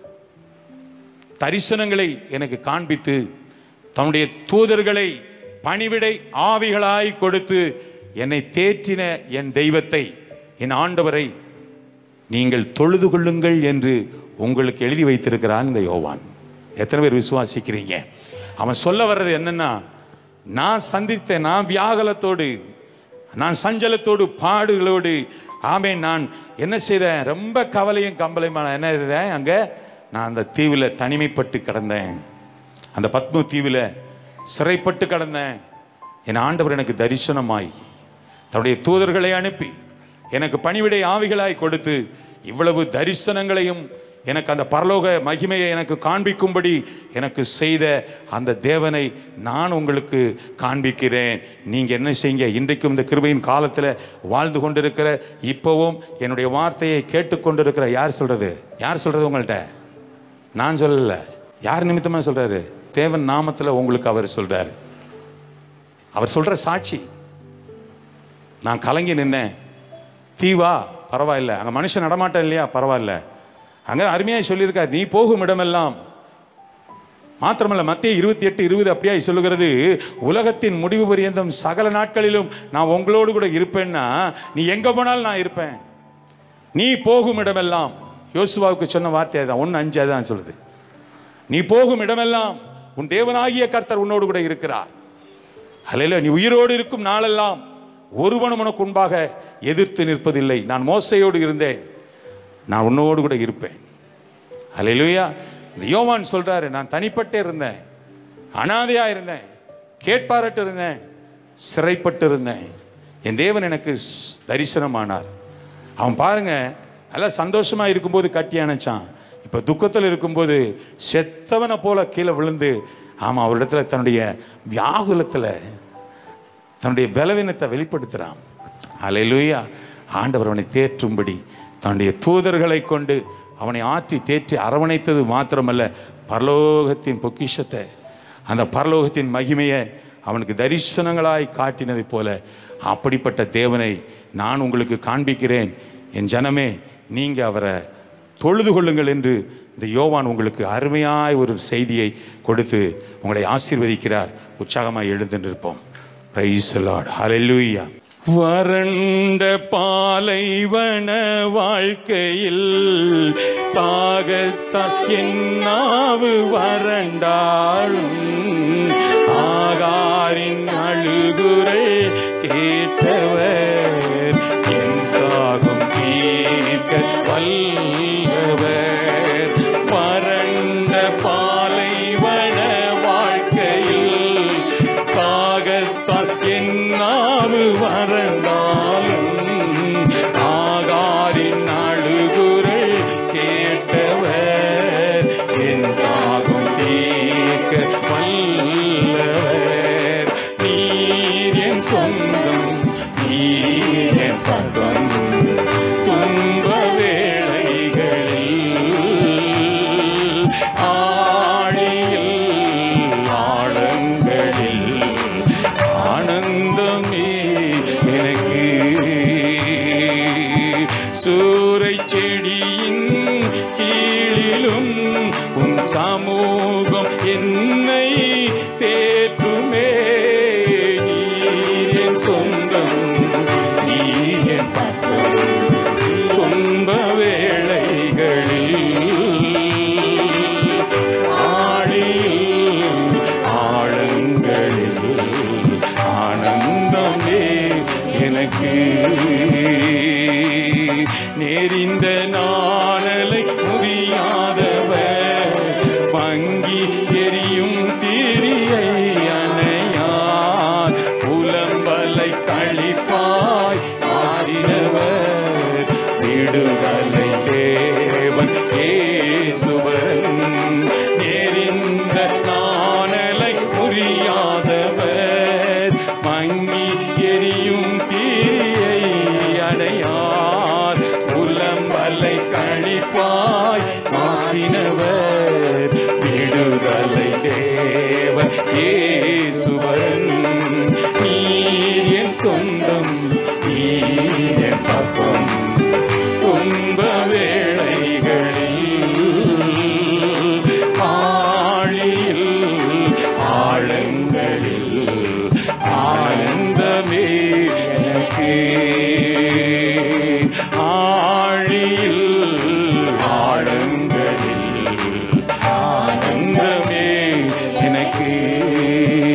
தரிசனங்களை எனக்கு காண்பித்து தன்னுடைய தூதர்களை பணிவிடை ஆவிகளாய் கொடுத்து என்னை தேற்றின என் தெய்வத்தை என் ஆண்டவரை நீங்கள் தொழுது கொள்ளுங்கள் என்று உங்களுக்கு எழுதி வைத்திருக்கிறான் இந்த யோவான் எத்தனை பேர் விசுவாசிக்கிறீங்க அவன் சொல்ல வர்றது என்னன்னா நான் சந்தித்த நான் வியாகுலத்தோடு நான் சஞ்சலத்தோடு பாடுகளோடு ஆமே நான் என்ன செய்தேன் ரொம்ப கவலையும் கம்பலையும் நான் என்ன செய்தேன் அங்கே நான் அந்த தீவில் தனிமைப்பட்டு கிடந்தேன் அந்த பத்ம தீவில் சிறைப்பட்டு கடந்தேன் என் ஆண்டவர் எனக்கு தரிசனமாய் தன்னுடைய தூதர்களை அனுப்பி எனக்கு பணிவிடை ஆவிகளாய் கொடுத்து இவ்வளவு தரிசனங்களையும் எனக்கு அந்த பரலோக மகிமையை எனக்கு காண்பிக்கும்படி எனக்கு செய்த அந்த தேவனை நான் உங்களுக்கு காண்பிக்கிறேன் நீங்கள் என்ன செய்யுங்க இன்றைக்கும் இந்த கிருபையின் காலத்தில் வாழ்ந்து கொண்டிருக்கிற இப்போவும் என்னுடைய வார்த்தையை கேட்டுக்கொண்டிருக்கிற யார் சொல்கிறது யார் சொல்கிறது உங்கள்கிட்ட நான் சொல்லல யார் நிமித்தமாக சொல்கிறாரு தேவன் நாமத்தில் உங்களுக்கு அவர் சொல்கிறாரு அவர் சொல்கிற சாட்சி நான் கலங்கி நின்னேன் தீவா பரவாயில்ல அங்கே மனுஷன் நடமாட்டம் இல்லையா பரவாயில்ல அங்கே அருமையாக சொல்லியிருக்கார் நீ போகும் இடமெல்லாம் மாத்திரமல்ல மத்திய இருபத்தி எட்டு இருபது அப்படியாய் சொல்லுகிறது உலகத்தின் முடிவு பரியந்தம் சகல நாட்களிலும் நான் உங்களோடு கூட இருப்பேன்னா நீ எங்கே போனாலும் நான் இருப்பேன் நீ போகும் இடமெல்லாம் யோசுவாவுக்கு சொன்ன வார்த்தை தான் ஒன்று அஞ்சு அதான் சொல்லுது நீ போகும் இடமெல்லாம் உன் தேவனாகிய கர்த்தர் உன்னோடு கூட இருக்கிறார் அல்ல நீ உயிரோடு இருக்கும் நாளெல்லாம் ஒருவனும் உனக்கு முன்பாக எதிர்த்து நிற்பதில்லை நான் மோசையோடு இருந்தேன் நான் உன்னோடு கூட இருப்பேன் அல்லேலூயா இந்த யோவான் சொல்றாரு நான் தனிப்பட்டு இருந்தேன் அனாதையா இருந்தேன் கேட்பாரட்டு இருந்தேன் சிறைப்பட்டு இருந்தேன் என் தேவன் எனக்கு ஸ்- தரிசனமானார் அவன் பாருங்க நல்லா சந்தோஷமா இருக்கும்போது கட்டி அணைச்சான் இப்போ துக்கத்தில் இருக்கும்போது செத்தவனை போல கீழே விழுந்து ஆமாம் அவரிடத்துல தன்னுடைய வியாகுலத்தில் தன்னுடைய பலவீனத்தை வெளிப்படுத்துகிறான் அல்லேலூயா ஆண்டவர் அவனை தேற்றும்படி தன்னுடைய தூதர்களை கொண்டு அவனை ஆற்றி தேற்றி அரவணைத்தது மாத்திரமல்ல பரலோகத்தின் பொக்கிஷத்தை அந்த பரலோகத்தின் மகிமையை அவனுக்கு தரிசனங்களாய் காட்டினதைப் போல அப்படிப்பட்ட தேவனை நான் உங்களுக்கு காண்பிக்கிறேன் என் ஜனமே நீங்கள் அவரை தொழுது கொள்ளுங்கள் என்று இந்த யோவான் உங்களுக்கு அருமையாய் ஒரு செய்தியை கொடுத்து உங்களை ஆசீர்வதிக்கிறார் உற்சாகமாய் எழுந்துருப்போம் பிரைஸ் லார்ட் ஹalleluya வறண்ட பாலைவன வாழ்க்கையில் தாகத்தான் என்னாவு வறண்டாலும் ஆகாரின் அழுகுரை கேட்டவர் என் தாகம் தீர்க்க வல்லவர் வறண்ட பாலைவன வாழ்க்கையில் தாகத்தால் என்னாவு வறண்டாலும் ஆகாரின் அழுகுரல் கேட்டவர் என் தாகம் தீர்க்க வல்லவர் நீர் என் சொந்தம் நீர் என் பக்கம் துன்ப வேளைகளில் ஆழியில் ஆழங்களில் ஆனந்தமே எனக்கு சூறை செடியின் கீழிலும் உன் சமூகம் என்னை தேற்றுமே நீர் என் சொந்தம் நீர் என் பக்கம் துன்ப வேளைகளில் ஆழியில் ஆழங்களில் ஆனந்தமே எனக்கு நெறிந்த நாணலை முடியாதவர் பங்கி எரியும் திரியை அணையார் புலம்பலை கழிப்பாய் ஆடினவர் விடுதலை தேவன் ஏசுவன் நெறிந்த நாணலை புரியாதவர் மங்கி எரியும் தீயை அடையார் புலம்பலை கழிப்பாய் மாற்றினவர் விடுதலை தேவன் ஏசுவன் நீர் என் சொந்தம் நீர் என் பக்கம் துன்ப வேளைகளில் ஆழியில் ஆழங்களில் ஆனந்தமே எனக்கு ஆழியில் ஆழங்களில் ஆனந்தமே எனக்கு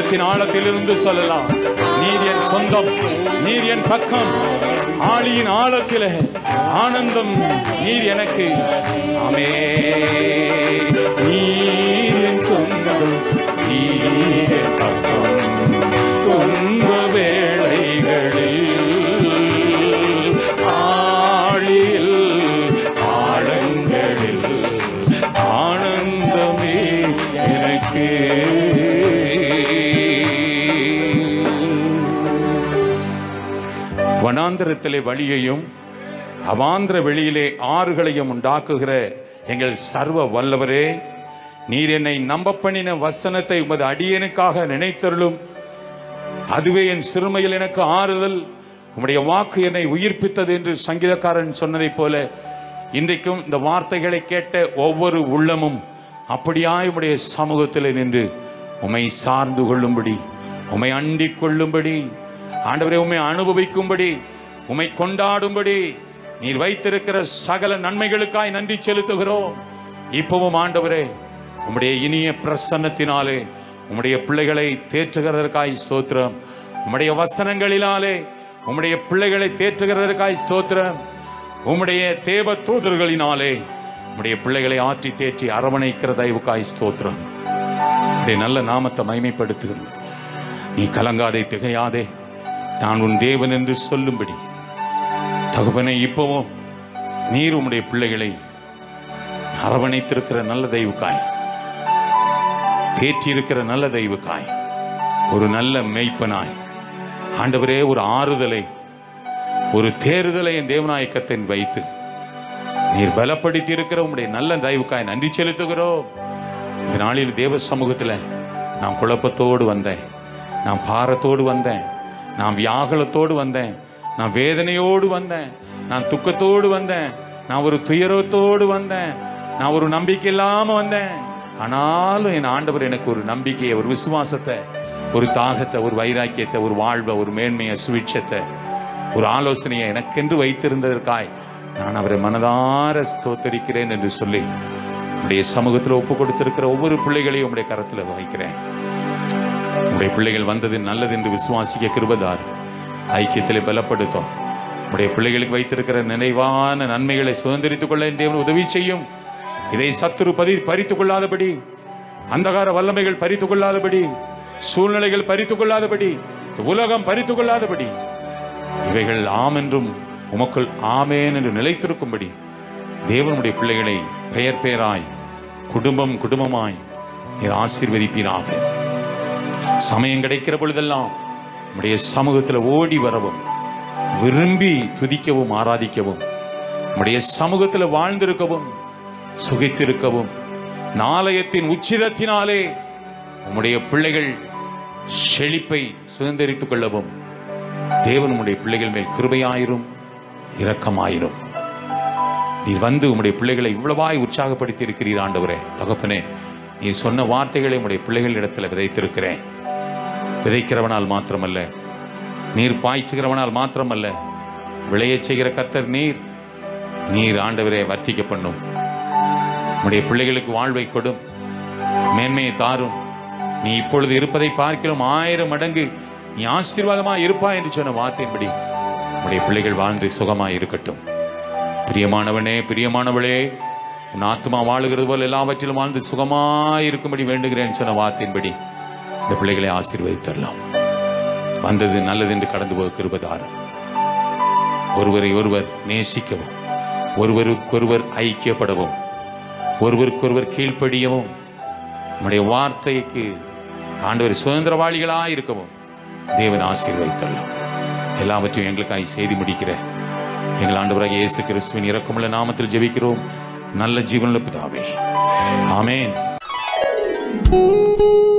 உள்ளத்தின் ஆழத்திலிருந்து சொல்லலாம் நீர் என் சொந்தம் நீர் என் பக்கம் ஆளியின் ஆழத்திலே ஆனந்தம் நீர் எனக்கு ஆமே நீர் என் சொந்தம் நீர் என் பக்கம் துன்ப வேளைகளில் ஆழியில் ஆழங்களில் ஆனந்தமே எனக்கு வனாந்தரத்திலே வழியையும் அவாந்திர வெளியிலே ஆறுகளையும் உண்டாக்குகிற எங்கள் சர்வ வல்லவரே நீர் என்னை நம்ப பண்ணின வசனத்தை உமது அடியனுக்காக நினைத்தருளும் அதுவே என் சிறுமையில் எனக்கு ஆறுதல் உம்முடைய வாக்கு என்னை உயிர்ப்பித்தது என்று சங்கீதக்காரன் சொன்னதைப் போல இன்றைக்கும் இந்த வார்த்தைகளை கேட்ட ஒவ்வொரு உள்ளமும் அப்படியாய் உம்முடைய சமூகத்தில் நின்று உம்மை சார்ந்து கொள்ளும்படி உம்மை அண்டிக் கொள்ளும்படி ஆண்டவரே உம்மை அனுபவிக்கும்படி உம்மை கொண்டாடும்படி நீர் வைத்திருக்கிற சகல நன்மைகளுக்காய் நன்றி செலுத்துகிறோம் இப்பவும் ஆண்டவரே உம்முடைய இனிய பிரசன்னத்தினாலே உம்முடைய பிள்ளைகளை தேற்றுகிறதற்காய் ஸ்தோத்திரம் உம்முடைய வசனங்களினாலே உம்முடைய பிள்ளைகளை தேற்றுகிறதற்காய் ஸ்தோத்திரம் உம்முடைய தேவ தூதர்களினாலே உம்முடைய பிள்ளைகளை ஆற்றி தேற்றி அரவணைக்கிற தயவுக்காய் ஸ்தோத்திரம் உம்முடைய நல்ல நாமத்தை மைமைப்படுத்துகிறேன் நீ கலங்காதே திகையாதே நான் உன் தேவன் என்று சொல்லும்படி தகவனை இப்பவும் நீர் உம்முடைய பிள்ளைகளை அரவணைத்திருக்கிற நல்ல தெய்வுக்காய் தேற்றியிருக்கிற நல்ல தெய்வுக்காய் ஒரு நல்ல மெய்ப்பனாய் ஆண்டவரே ஒரு ஆறுதலை ஒரு தேறுதலை என் தேவநாயக்கத்தின் வைத்து நீர் பலப்படுத்தி இருக்கிற உம்முடைய நல்ல தயவுக்காய் நன்றி செலுத்துகிறோம் இந்த நாளில் தேவ சமூகத்தில் நான் குழப்பத்தோடு வந்தேன் நான் பாரத்தோடு வந்தேன் நான் வியாகுலத்தோடு வந்தேன் நான் வேதனையோடு வந்தேன் நான் துக்கத்தோடு வந்தேன் நான் ஒரு துயரத்தோடு வந்தேன் நான் ஒரு நம்பிக்கை இல்லாமல் வந்தேன் ஆனாலும் என் ஆண்டவர் எனக்கு ஒரு நம்பிக்கையை ஒரு விசுவாசத்தை ஒரு தாகத்தை ஒரு வைராக்கியத்தை ஒரு வாழ்வை ஒரு மேன்மையை சுவிட்சத்தை ஒரு ஆலோசனையை எனக்கென்று வைத்திருந்ததற்காய் நான் அவரை மனதார ஸ்தோத்தரிக்கிறேன் என்று சொல்லி உடைய சமூகத்தில் ஒப்பு கொடுத்திருக்கிற ஒவ்வொரு பிள்ளைகளையும் உடைய கரத்தில் வைக்கிறேன் உடைய பிள்ளைகள் வந்தது நல்லது என்று விசுவாசிக்க கிருபதார் ஐக்கியத்திலே பலப்படுத்தும் உடைய பிள்ளைகளுக்கு வைத்திருக்கிற நினைவான நன்மைகளை சுதந்திரித்துக் கொள்ள என் தேவன் உதவி செய்யும் இதை சத்துரு பதி பறித்துக் கொள்ளாதபடி அந்தகார வல்லமைகள் பறித்துக் கொள்ளாதபடி சூழ்நிலைகள் பறித்துக் கொள்ளாதபடி இந்த உலகம் பறித்துக் கொள்ளாதபடி இவைகள் ஆம் என்றும் உமக்குள் ஆமேன் என்று நிலைத்திருக்கும்படி தேவனுடைய பிள்ளைகளை பெயர் பெயராய் குடும்பம் குடும்பமாய் நீர் ஆசீர்வதிப்பீராக சமயம் கிடைக்கிற பொழுதெல்லாம் உம்முடைய சமூகத்தில் ஓடி வரவும் விரும்பி துதிக்கவும் ஆராதிக்கவும் உம்முடைய சமூகத்தில் வாழ்ந்திருக்கவும் சுகித்திருக்கவும் நாளையத்தின் உச்சிதத்தினாலே உம்முடைய பிள்ளைகள் செழிப்பை சுதந்திரித்துக் கொள்ளவும் தேவன் உம்முடைய பிள்ளைகள் மேல் கிருபையாயிரும் இரக்கமாயிரும் நீர் வந்து உம்முடைய பிள்ளைகளை இவ்வளவாய் உற்சாகப்படுத்தி இருக்கிறீர் ஆண்டவரே தகப்பனே நீ சொன்ன வார்த்தைகளை உம்முடைய பிள்ளைகள் இடத்துல விதைத்திருக்கிறேன் விதைக்கிறவனால் மாத்திரமல்ல நீர் பாய்ச்சுகிறவனால் மாத்திரமல்ல விளையச் செய்கிற கர்த்தர் நீர் நீர் ஆண்டவரே வர்த்திக்க பண்ணும் உம்முடைய பிள்ளைகளுக்கு வாழ்வை கொடும் மேன்மையை தாரும் நீ இப்பொழுது இருப்பதை பார்க்கிறோம் ஆயிரம் மடங்கு நீ ஆசீர்வாதமாக இருப்பாய் என்று சொன்ன வார்த்தையின்படி உம்முடைய பிள்ளைகள் வாழ்ந்து சுகமாய் இருக்கட்டும் பிரியமானவனே பிரியமானவளே உன் ஆத்மா வாழுகிறது போல் எல்லாவற்றிலும் வாழ்ந்து சுகமாய் இருக்கும்படி வேண்டுகிறேன் சொன்ன வார்த்தையின்படி இந்த பிள்ளைகளை ஆசீர்வதித்தரலாம் வந்தது நல்லது என்று கடந்து போக கிருபதாரம் ஒருவரை ஒருவர் நேசிக்கவும் ஒருவருக்கொருவர் ஐக்கியப்படவும் ஒருவருக்கொருவர் கீழ்ப்படியவும் நம்முடைய வார்த்தைக்கு ஆண்டவர் சுதந்திரவாளிகளாய் இருக்கவும் தேவன் ஆசீர்வதித்தரலாம் எல்லாவற்றையும் எங்களுக்காய் செய்தி முடிக்கிற எங்கள் ஆண்டவராக இயேசு கிறிஸ்துவின் இறக்கமுள்ள நாமத்தில் ஜெபிக்கிறோம் நல்ல ஜீவனுள்ள பிதாவே ஆமென்